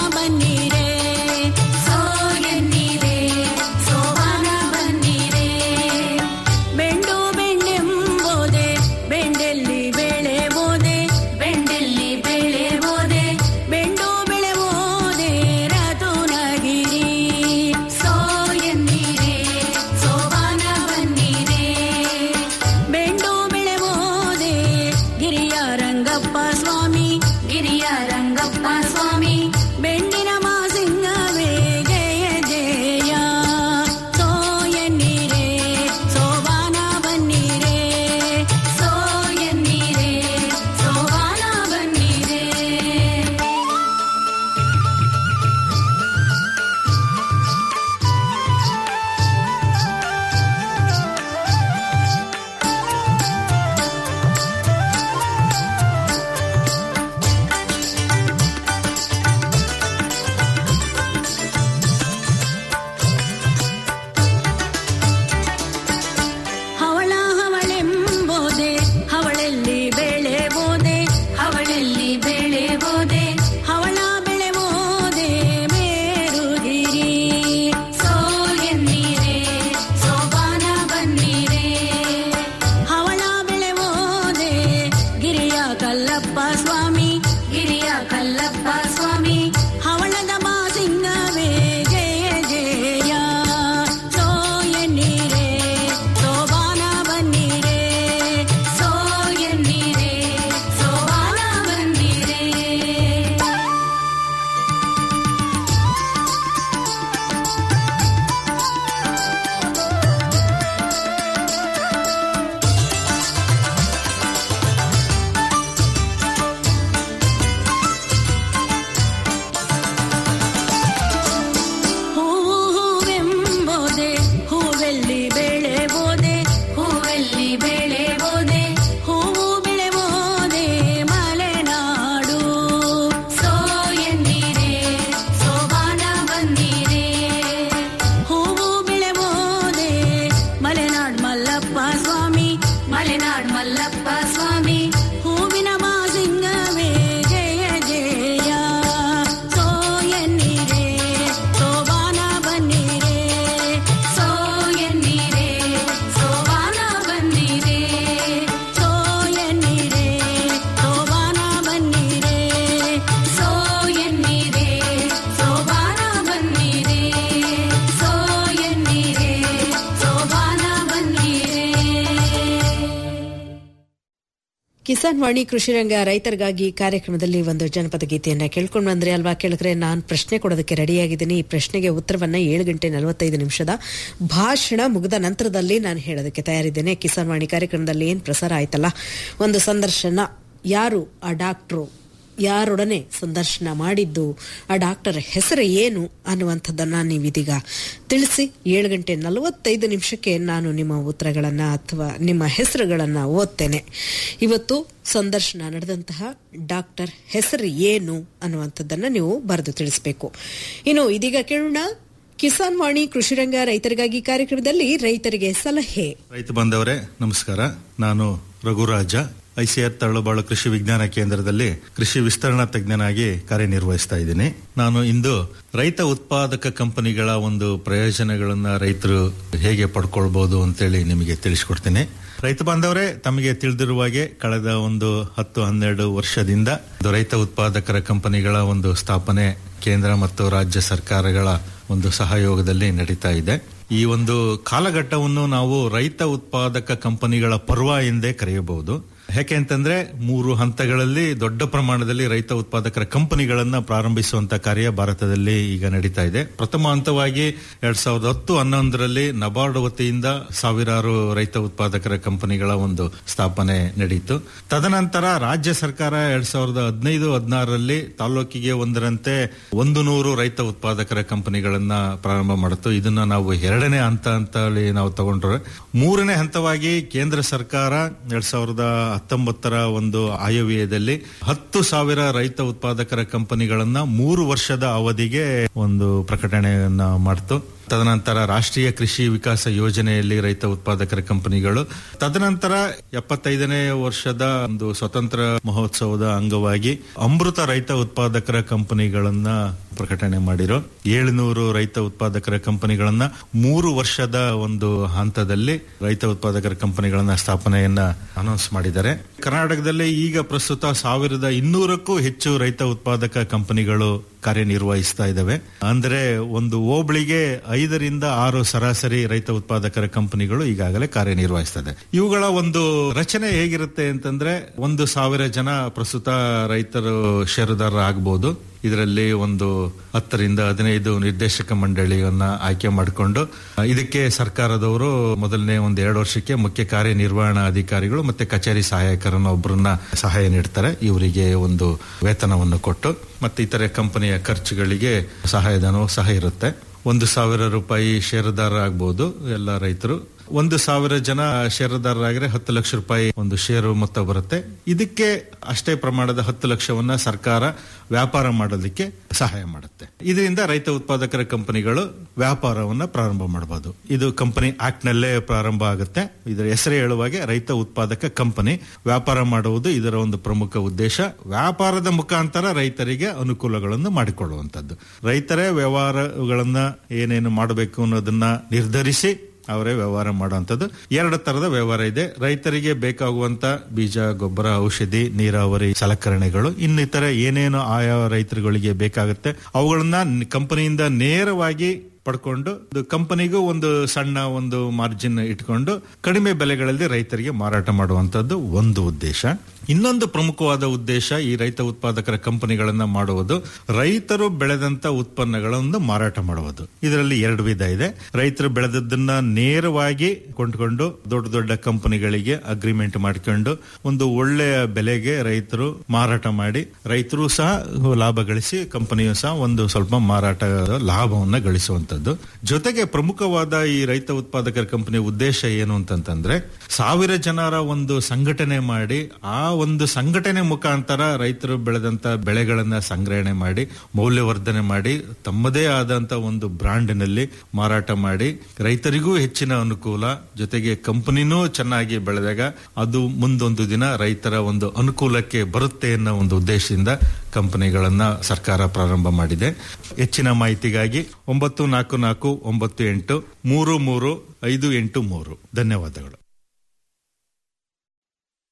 ಕಿಸಾನ್ ವಾಣಿ ಕೃಷಿರಂಗ ರೈತರಿಗಾಗಿ ಕಾರ್ಯಕ್ರಮದಲ್ಲಿ ಒಂದು ಜನಪದ ಗೀತೆಯನ್ನ ಕೇಳ್ಕೊಂಡು ಬಂದ್ರೆ ಅಲ್ವಾ ಕೇಳಿದ್ರೆ ನಾನು ಪ್ರಶ್ನೆ ಕೊಡೋದಕ್ಕೆ ರೆಡಿಯಾಗಿದ್ದೀನಿ ಈ ಪ್ರಶ್ನೆಗೆ ಉತ್ತರವನ್ನ ಏಳು ಗಂಟೆ ನಲವತ್ತೈದು ನಿಮಿಷದ ಭಾಷಣ ಮುಗಿದ ನಂತರದಲ್ಲಿ ನಾನು ಹೇಳೋದಕ್ಕೆ ತಯಾರಿದ್ದೇನೆ ಕಿಸಾನ್ ವಾಣಿ ಕಾರ್ಯಕ್ರಮದಲ್ಲಿ ಏನ್ ಪ್ರಸಾರ ಆಯ್ತಲ್ಲ ಒಂದು ಸಂದರ್ಶನ ಯಾರು ಆ ಡಾಕ್ಟ್ರು ಯಾರೊಡನೆ ಸಂದರ್ಶನ ಮಾಡಿದ್ದು ಆ ಡಾಕ್ಟರ್ ಹೆಸರು ಏನು ಅನ್ನುವಂಥದ್ದನ್ನ ನೀವಿದೀಗ ತಿಳಿಸಿ ಏಳು ಗಂಟೆ ನಲವತ್ತೈದು ನಿಮಿಷಕ್ಕೆ ನಾನು ನಿಮ್ಮ ಉತ್ತರಗಳನ್ನ ಅಥವಾ ನಿಮ್ಮ ಹೆಸರುಗಳನ್ನ ಓದ್ತೇನೆ ಇವತ್ತು ಸಂದರ್ಶನ ನಡೆದಂತಹ ಡಾಕ್ಟರ್ ಹೆಸರು ಏನು ಅನ್ನುವಂಥದ್ದನ್ನ ನೀವು ಬರೆದು ತಿಳಿಸಬೇಕು ಇನ್ನು ಇದೀಗ ಕೇಳೋಣ ಕಿಸಾನ್ ವಾಣಿ ಕೃಷಿರಂಗ ರೈತರಿಗಾಗಿ ಕಾರ್ಯಕ್ರಮದಲ್ಲಿ ರೈತರಿಗೆ ಸಲಹೆ ರೈತ ಬಾಂಧವರೇ ನಮಸ್ಕಾರ ನಾನು ರಘುರಾಜ ಐಸಿಆರ್ ತರಳುಬಾಳು ಕೃಷಿ ವಿಜ್ಞಾನ ಕೇಂದ್ರದಲ್ಲಿ ಕೃಷಿ ವಿಸ್ತರಣಾ ತಜ್ಞನಾಗಿ ಕಾರ್ಯನಿರ್ವಹಿಸ್ತಾ ಇದ್ದೀನಿ ನಾನು ಇಂದು ರೈತ ಉತ್ಪಾದಕ ಕಂಪನಿಗಳ ಒಂದು ಪ್ರಯೋಜನಗಳನ್ನ ರೈತರು ಹೇಗೆ ಪಡ್ಕೊಳ್ಬಹುದು ಅಂತೇಳಿ ನಿಮಗೆ ತಿಳಿಸ್ಕೊಡ್ತೀನಿ ರೈತ ಬಾಂಧವರೇ ತಮಗೆ ತಿಳಿದಿರುವ ಹಾಗೆ ಕಳೆದ ಒಂದು ಹತ್ತು ಹನ್ನೆರಡು ವರ್ಷದಿಂದ ಒಂದು ರೈತ ಉತ್ಪಾದಕರ ಕಂಪನಿಗಳ ಒಂದು ಸ್ಥಾಪನೆ ಕೇಂದ್ರ ಮತ್ತು ರಾಜ್ಯ ಸರ್ಕಾರಗಳ ಒಂದು ಸಹಯೋಗದಲ್ಲಿ ನಡೀತಾ ಇದೆ ಈ ಒಂದು ಕಾಲಘಟ್ಟವನ್ನು ನಾವು ರೈತ ಉತ್ಪಾದಕ ಕಂಪನಿಗಳ ಪರ್ವ ಎಂದೇ ಕರೆಯಬಹುದು ಯಾಕೆ ಅಂತಂದ್ರೆ ಮೂರು ಹಂತಗಳಲ್ಲಿ ದೊಡ್ಡ ಪ್ರಮಾಣದಲ್ಲಿ ರೈತ ಉತ್ಪಾದಕರ ಕಂಪನಿಗಳನ್ನ ಪ್ರಾರಂಭಿಸುವಂತ ಕಾರ್ಯ ಭಾರತದಲ್ಲಿ ಈಗ ನಡೀತಾ ಇದೆ ಪ್ರಥಮ ಹಂತವಾಗಿ ಎರಡ್ ಸಾವಿರದ ಹತ್ತು ಹನ್ನೊಂದರಲ್ಲಿ ನಬಾರ್ಡ್ ವತಿಯಿಂದ ಸಾವಿರಾರು ರೈತ ಉತ್ಪಾದಕರ ಕಂಪನಿಗಳ ಒಂದು ಸ್ಥಾಪನೆ ನಡೆಯಿತು ತದನಂತರ ರಾಜ್ಯ ಸರ್ಕಾರ ಎರಡ್ ಸಾವಿರದ ಹದಿನೈದು ಹದಿನಾರರಲ್ಲಿ ತಾಲೂಕಿಗೆ ಒಂದರಂತೆ ಒಂದು ನೂರು ರೈತ ಉತ್ಪಾದಕರ ಕಂಪನಿಗಳನ್ನ ಪ್ರಾರಂಭ ಮಾಡಿತು ಇದನ್ನ ನಾವು ಎರಡನೇ ಹಂತ ಅಂತ ಹೇಳಿ ನಾವು ತಗೊಂಡ್ರೆ ಮೂರನೇ ಹಂತವಾಗಿ ಕೇಂದ್ರ ಸರ್ಕಾರ ಎರಡ್ ಸಾವಿರದ ಹತ್ತೊಂಬತ್ತರ ಒಂದು ಆಯವ್ಯಯದಲ್ಲಿ ಹತ್ತು ಸಾವಿರ ರೈತ ಉತ್ಪಾದಕರ ಕಂಪನಿಗಳನ್ನ ಮೂರು ವರ್ಷದ ಅವಧಿಗೆ ಒಂದು ಪ್ರಕಟಣೆಯನ್ನ ಮಾಡ್ತು ತದನಂತರ ರಾಷ್ಟ್ರೀಯ ಕೃಷಿ ವಿಕಾಸ ಯೋಜನೆಯಲ್ಲಿ ರೈತ ಉತ್ಪಾದಕರ ಕಂಪನಿಗಳು ತದನಂತರ ಎಪ್ಪತ್ತೈದನೇ ವರ್ಷದ ಒಂದು ಸ್ವತಂತ್ರ ಮಹೋತ್ಸವದ ಅಂಗವಾಗಿ ಅಮೃತ ರೈತ ಉತ್ಪಾದಕರ ಕಂಪನಿಗಳನ್ನ ಪ್ರಕಟಣೆ ಮಾಡಿರೋ ಏಳುನೂರು ರೈತ ಉತ್ಪಾದಕರ ಕಂಪನಿಗಳನ್ನ ಮೂರು ವರ್ಷದ ಒಂದು ಹಂತದಲ್ಲಿ ರೈತ ಉತ್ಪಾದಕರ ಕಂಪನಿಗಳನ್ನ ಸ್ಥಾಪನೆಯನ್ನ ಅನೌನ್ಸ್ ಮಾಡಿದ್ದಾರೆ ಕರ್ನಾಟಕದಲ್ಲಿ ಈಗ ಪ್ರಸ್ತುತ ಸಾವಿರದ ಇನ್ನೂರಕ್ಕೂ ಹೆಚ್ಚು ರೈತ ಉತ್ಪಾದಕ ಕಂಪನಿಗಳು ಕಾರ್ಯನಿರ್ವಹಿಸ್ತಾ ಇದ್ದಾವೆ ಅಂದ್ರೆ ಒಂದು ಹೋಬಳಿಗೆ ಐದರಿಂದ ಆರು ಸರಾಸರಿ ರೈತ ಉತ್ಪಾದಕರ ಕಂಪನಿಗಳು ಈಗಾಗಲೇ ಕಾರ್ಯನಿರ್ವಹಿಸ್ತದೆ ಇವುಗಳ ಒಂದು ರಚನೆ ಹೇಗಿರುತ್ತೆ ಅಂತಂದ್ರೆ ಒಂದು ಸಾವಿರ ಜನ ಪ್ರಸ್ತುತ ರೈತರು ಷೇರುದಾರ ಆಗಬಹುದು ಇದರಲ್ಲಿ ಒಂದು ಹತ್ತರಿಂದ ಹದಿನೈದು ನಿರ್ದೇಶಕ ಮಂಡಳಿಯನ್ನ ಆಯ್ಕೆ ಮಾಡಿಕೊಂಡು ಇದಕ್ಕೆ ಸರ್ಕಾರದವರು ಮೊದಲನೇ ಒಂದು ಎರಡು ವರ್ಷಕ್ಕೆ ಮುಖ್ಯ ಕಾರ್ಯನಿರ್ವಹಣಾ ಅಧಿಕಾರಿಗಳು ಮತ್ತೆ ಕಚೇರಿ ಸಹಾಯಕರನ್ನ ಒಬ್ಬರನ್ನ ಸಹಾಯ ನೀಡ್ತಾರೆ ಇವರಿಗೆ ಒಂದು ವೇತನವನ್ನು ಕೊಟ್ಟು ಮತ್ತೆ ಇತರೆ ಕಂಪನಿಯ ಖರ್ಚುಗಳಿಗೆ ಸಹಾಯಧನವೂ ಸಹ ಇರುತ್ತೆ ಒಂದು ಸಾವಿರ ರೂಪಾಯಿ ಷೇರುದಾರ ಆಗ್ಬಹುದು ಎಲ್ಲ ರೈತರು ಒಂದು ಸಾವಿರ ಜನ ಷೇರುದಾರರಾಗಿದ್ರೆ ಹತ್ತು ಲಕ್ಷ ರೂಪಾಯಿ ಒಂದು ಷೇರು ಮೊತ್ತ ಬರುತ್ತೆ ಇದಕ್ಕೆ ಅಷ್ಟೇ ಪ್ರಮಾಣದ ಹತ್ತು ಲಕ್ಷವನ್ನ ಸರ್ಕಾರ ವ್ಯಾಪಾರ ಮಾಡೋದಕ್ಕೆ ಸಹಾಯ ಮಾಡುತ್ತೆ ಇದರಿಂದ ರೈತ ಉತ್ಪಾದಕರ ಕಂಪನಿಗಳು ವ್ಯಾಪಾರವನ್ನ ಪ್ರಾರಂಭ ಮಾಡಬಹುದು ಇದು ಕಂಪನಿ ಆಕ್ಟ್ ನಲ್ಲೇ ಪ್ರಾರಂಭ ಆಗುತ್ತೆ ಇದರ ಹೆಸರೇ ಹೇಳುವಾಗೆ ರೈತ ಉತ್ಪಾದಕ ಕಂಪನಿ ವ್ಯಾಪಾರ ಮಾಡುವುದು ಇದರ ಒಂದು ಪ್ರಮುಖ ಉದ್ದೇಶ ವ್ಯಾಪಾರದ ಮುಖಾಂತರ ರೈತರಿಗೆ ಅನುಕೂಲಗಳನ್ನು ಮಾಡಿಕೊಳ್ಳುವಂತದ್ದು ರೈತರೇ ವ್ಯವಹಾರಗಳನ್ನ ಏನೇನು ಮಾಡಬೇಕು ಅನ್ನೋದನ್ನ ನಿರ್ಧರಿಸಿ ಅವರೇ ವ್ಯವಹಾರ ಮಾಡುವಂಥದ್ದು ಎರಡು ತರದ ವ್ಯವಹಾರ ಇದೆ ರೈತರಿಗೆ ಬೇಕಾಗುವಂತ ಬೀಜ ಗೊಬ್ಬರ ಔಷಧಿ ನೀರಾವರಿ ಸಲಕರಣೆಗಳು ಇನ್ನಿತರ ಏನೇನು ಆಯಾ ರೈತರುಗಳಿಗೆ ಬೇಕಾಗುತ್ತೆ ಅವುಗಳನ್ನ ಕಂಪನಿಯಿಂದ ನೇರವಾಗಿ ಪಡ್ಕೊಂಡು ಕಂಪನಿಗೂ ಒಂದು ಸಣ್ಣ ಒಂದು ಮಾರ್ಜಿನ್ ಇಟ್ಕೊಂಡು ಕಡಿಮೆ ಬೆಲೆಗಳಲ್ಲಿ ರೈತರಿಗೆ ಮಾರಾಟ ಮಾಡುವಂತದ್ದು ಒಂದು ಉದ್ದೇಶ ಇನ್ನೊಂದು ಪ್ರಮುಖವಾದ ಉದ್ದೇಶ ಈ ರೈತ ಉತ್ಪಾದಕರ ಕಂಪನಿಗಳನ್ನ ಮಾಡುವುದು ರೈತರು ಬೆಳೆದಂತ ಉತ್ಪನ್ನಗಳನ್ನು ಮಾರಾಟ ಮಾಡುವುದು ಇದರಲ್ಲಿ ಎರಡು ವಿಧ ಇದೆ ರೈತರು ಬೆಳೆದದ್ದನ್ನ ನೇರವಾಗಿ ಕೊಂಡ್ಕೊಂಡು ದೊಡ್ಡ ದೊಡ್ಡ ಕಂಪನಿಗಳಿಗೆ ಅಗ್ರಿಮೆಂಟ್ ಮಾಡ್ಕೊಂಡು ಒಂದು ಒಳ್ಳೆಯ ಬೆಲೆಗೆ ರೈತರು ಮಾರಾಟ ಮಾಡಿ ರೈತರು ಸಹ ಲಾಭ ಗಳಿಸಿ ಕಂಪನಿಯು ಸಹ ಒಂದು ಸ್ವಲ್ಪ ಮಾರಾಟ ಲಾಭವನ್ನ ಗಳಿಸುವಂತದ್ದು ಜೊತೆಗೆ ಪ್ರಮುಖವಾದ ಈ ರೈತ ಉತ್ಪಾದಕರ ಕಂಪನಿ ಉದ್ದೇಶ ಏನು ಅಂತಂತಂದ್ರೆ ಸಾವಿರ ಜನರ ಒಂದು ಸಂಘಟನೆ ಮಾಡಿ ಆ ಒಂದು ಸಂಘಟನೆ ಮುಖಾಂತರ ರೈತರು ಬೆಳೆದಂತ ಬೆಳೆಗಳನ್ನ ಸಂಗ್ರಹಣೆ ಮಾಡಿ ಮೌಲ್ಯವರ್ಧನೆ ಮಾಡಿ ತಮ್ಮದೇ ಆದಂತ ಒಂದು ಬ್ರಾಂಡ್ನಲ್ಲಿ ಮಾರಾಟ ಮಾಡಿ ರೈತರಿಗೂ ಹೆಚ್ಚಿನ ಅನುಕೂಲ ಜೊತೆಗೆ ಕಂಪನಿನೂ ಚೆನ್ನಾಗಿ ಬೆಳೆದಾಗ ಅದು ಮುಂದೊಂದು ದಿನ ರೈತರ ಒಂದು ಅನುಕೂಲಕ್ಕೆ ಬರುತ್ತೆ ಅನ್ನೋ ಒಂದು ಉದ್ದೇಶದಿಂದ ಕಂಪನಿಗಳನ್ನ ಸರ್ಕಾರ ಪ್ರಾರಂಭ ಮಾಡಿದೆ ಹೆಚ್ಚಿನ ಮಾಹಿತಿಗಾಗಿ ಒಂಬತ್ತು ನಾಲ್ಕು ನಾಲ್ಕು ಒಂಬತ್ತು ಎಂಟು ಮೂರು ಮೂರು ಐದು ಎಂಟು ಮೂರು ಧನ್ಯವಾದಗಳು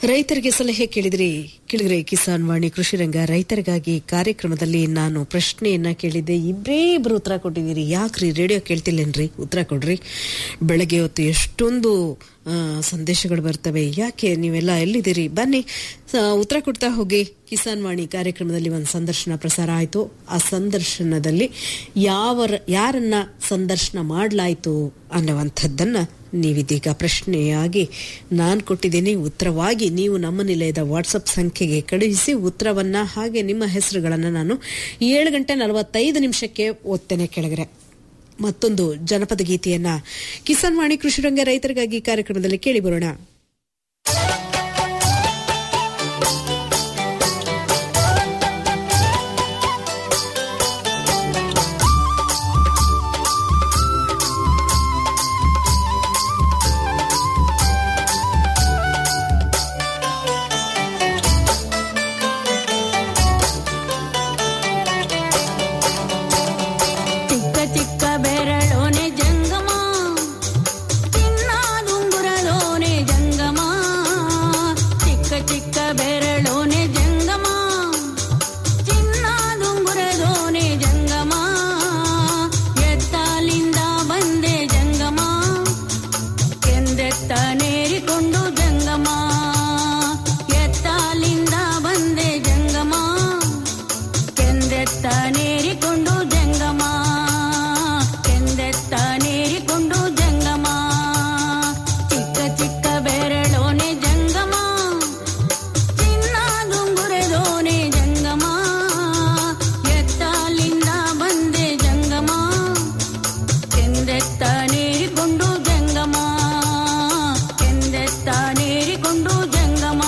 ರೈತರಿಗೆ ಸಲಹೆ ಕೇಳಿದ್ರಿ ಕೇಳಿದ್ರೆ ಕಿಸಾನ್ ವಾಣಿ ಕೃಷಿ ರಂಗ ರೈತರಿಗಾಗಿ ಕಾರ್ಯಕ್ರಮದಲ್ಲಿ ನಾನು ಪ್ರಶ್ನೆಯನ್ನ ಕೇಳಿದ್ದೆ ಇಬ್ಬರೇ ಇಬ್ರು ಉತ್ತರ ಕೊಟ್ಟಿದ್ದೀರಿ ಯಾಕ್ರಿ ರೇಡಿಯೋ ಕೇಳ್ತಿಲ್ಲೇನ್ರಿ ಉತ್ತರ ಕೊಡ್ರಿ ಬೆಳಗ್ಗೆ ಹೊತ್ತು ಎಷ್ಟೊಂದು ಆ, ಸಂದೇಶಗಳು ಬರ್ತವೆ ಯಾಕೆ ನೀವೆಲ್ಲ ಎಲ್ಲಿದ್ದೀರಿ ಬನ್ನಿ ಸ- ಉತ್ತರ ಕೊಡ್ತಾ ಹೋಗಿ ಕಿಸಾನ್ ವಾಣಿ ಕಾರ್ಯಕ್ರಮದಲ್ಲಿ ಒಂದು ಸಂದರ್ಶನ ಪ್ರಸಾರ ಆಯಿತು ಆ ಸಂದರ್ಶನದಲ್ಲಿ ಯಾವ ಯಾರನ್ನ ಸಂದರ್ಶನ ಮಾಡಲಾಯಿತು ಅನ್ನುವಂಥದ್ದನ್ನ ನೀವಿದೀಗ ಪ್ರಶ್ನೆಯಾಗಿ ನಾನು ಕೊಟ್ಟಿದ್ದೀನಿ ಉತ್ತರವಾಗಿ ನೀವು ನಮ್ಮ ನಿಲಯದ ವಾಟ್ಸಪ್ ಸಂಖ್ಯೆಗೆ ಕಳುಹಿಸಿ ಉತ್ತರವನ್ನ ಹಾಗೆ ನಿಮ್ಮ ಹೆಸರುಗಳನ್ನ ನಾನು ಏಳು ಗಂಟೆ ನಲವತ್ತೈದು ನಿಮಿಷಕ್ಕೆ ಓದ್ತೇನೆ ಕೆಳಗರೆ ಮತ್ತೊಂದು ಜನಪದ ಗೀತೆಯನ್ನ ಕಿಸಾನ್ ವಾಣಿ ಕೃಷಿರಂಗ ರೈತರಿಗಾಗಿ ಕಾರ್ಯಕ್ರಮದಲ್ಲಿ ಕೇಳಿ ಬರೋಣ ಚಿಕ್ಕ ಚಿಕ್ಕ ಬೆರಳೋನೆ ಜಂಗಮ ಚಿನ್ನಾದುಂಗುರದೋನೆ ಜಂಗಮ ಚಿಕ್ಕ ಚಿಕ್ಕ ಬೆರಳೋನೆ ಜಂಗಮ ಚಿನ್ನಾದುಂಗುರದೋನೆ ಜಂಗಮ ಎತ್ತಲಿಂದ ಬಂದೆ ಜಂಗಮ ಎಂದೆತ್ತ ನೇರಿಕೊಂಡು ಜಂಗಮ ಎತ್ತಲಿಂದ ಬಂದೆ ಜಂಗಮ ಕೆಂದೆತ್ತ ನೇರಿಕೊಂಡು ಜಂಗಮ ಕೆಂದೆತ್ತ ನೇರಿಕೊಂಡು ಜಂಗಮ ಚಿಕ್ಕ ಚಿಕ್ಕ ಬೆರಳೋನೆ ಜಂಗಮ ಚಿನ್ನಾದುಂಗುರೆದೋನೆ ಜಂಗಮ ಎತ್ತಲಿಂದ ಬಂದೆ ಜಂಗಮ ಕೆಂದೆತ್ತ ನೇರಿಕೊಂಡು ಜಂಗಮ ಕೆಂದೆತ್ತ ನೇರಿಕೊಂಡು ಜಂಗಮ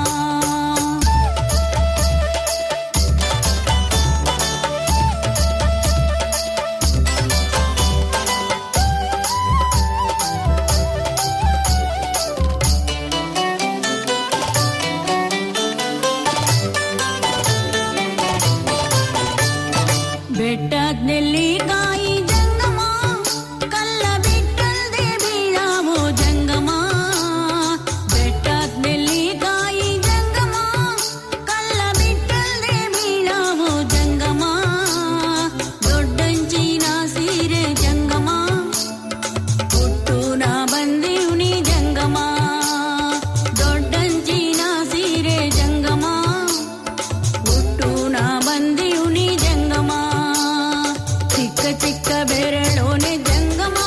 ಬೆಟ್ಟದ್ನೆಲ್ಲಿ ಕಾಯಿ ಜಂಗಮ ಕಲ್ಲ ಬಿಟ್ಟಲ್ದೆ ಬೀಳಾವು ಜಂಗಮ ಬೆಟ್ಟದ್ನೆಲ್ಲಿ ಕಾಯಿ ಜಂಗಮ ಕಲ್ಲ ಬಿಟ್ಟಲ್ದೆ ಬೀಳಾವು ಜಂಗಮ ದೊಡ್ಡಂಚಿನ ಸೀರೆ ಜಂಗಮ ಹುಟ್ಟು ನಾ ಬಂದೀವ್ನಿ ಜಂಗಮ ದೊಡ್ಡಂಚಿನ ಸೀರೆ ಜಂಗಮ ಹುಟ್ಟು ನಾ ಬಂದೀವ್ನಿ ಜಂಗಮ ಚಿಕ್ಕ ಚಿಕ್ಕ ಬೆರಳೋನೆ ಜಂಗಮ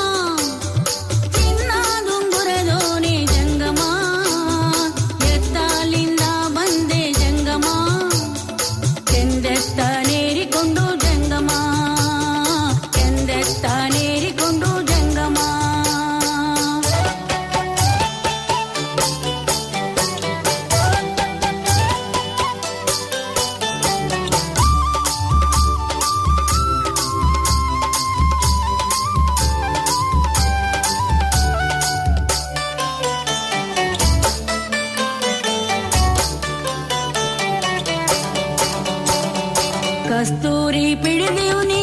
ಚಿನ್ನಾದುಂಗುರದೋನೆ ಜಂಗಮ ಎತ್ತಲಿಂದ ಬಂದೆ ಜಂಗಮ ಕೆಂದೆತ್ತ ನೇರಿಕೊಂಡು ಜಂಗಮ ಕೆಂದೆತ್ತ ನೇರಿಕೊಂಡು ಜಂಗಮ ಕಸ್ತೂರಿ ಪಿಡಿದೀವ್ನಿ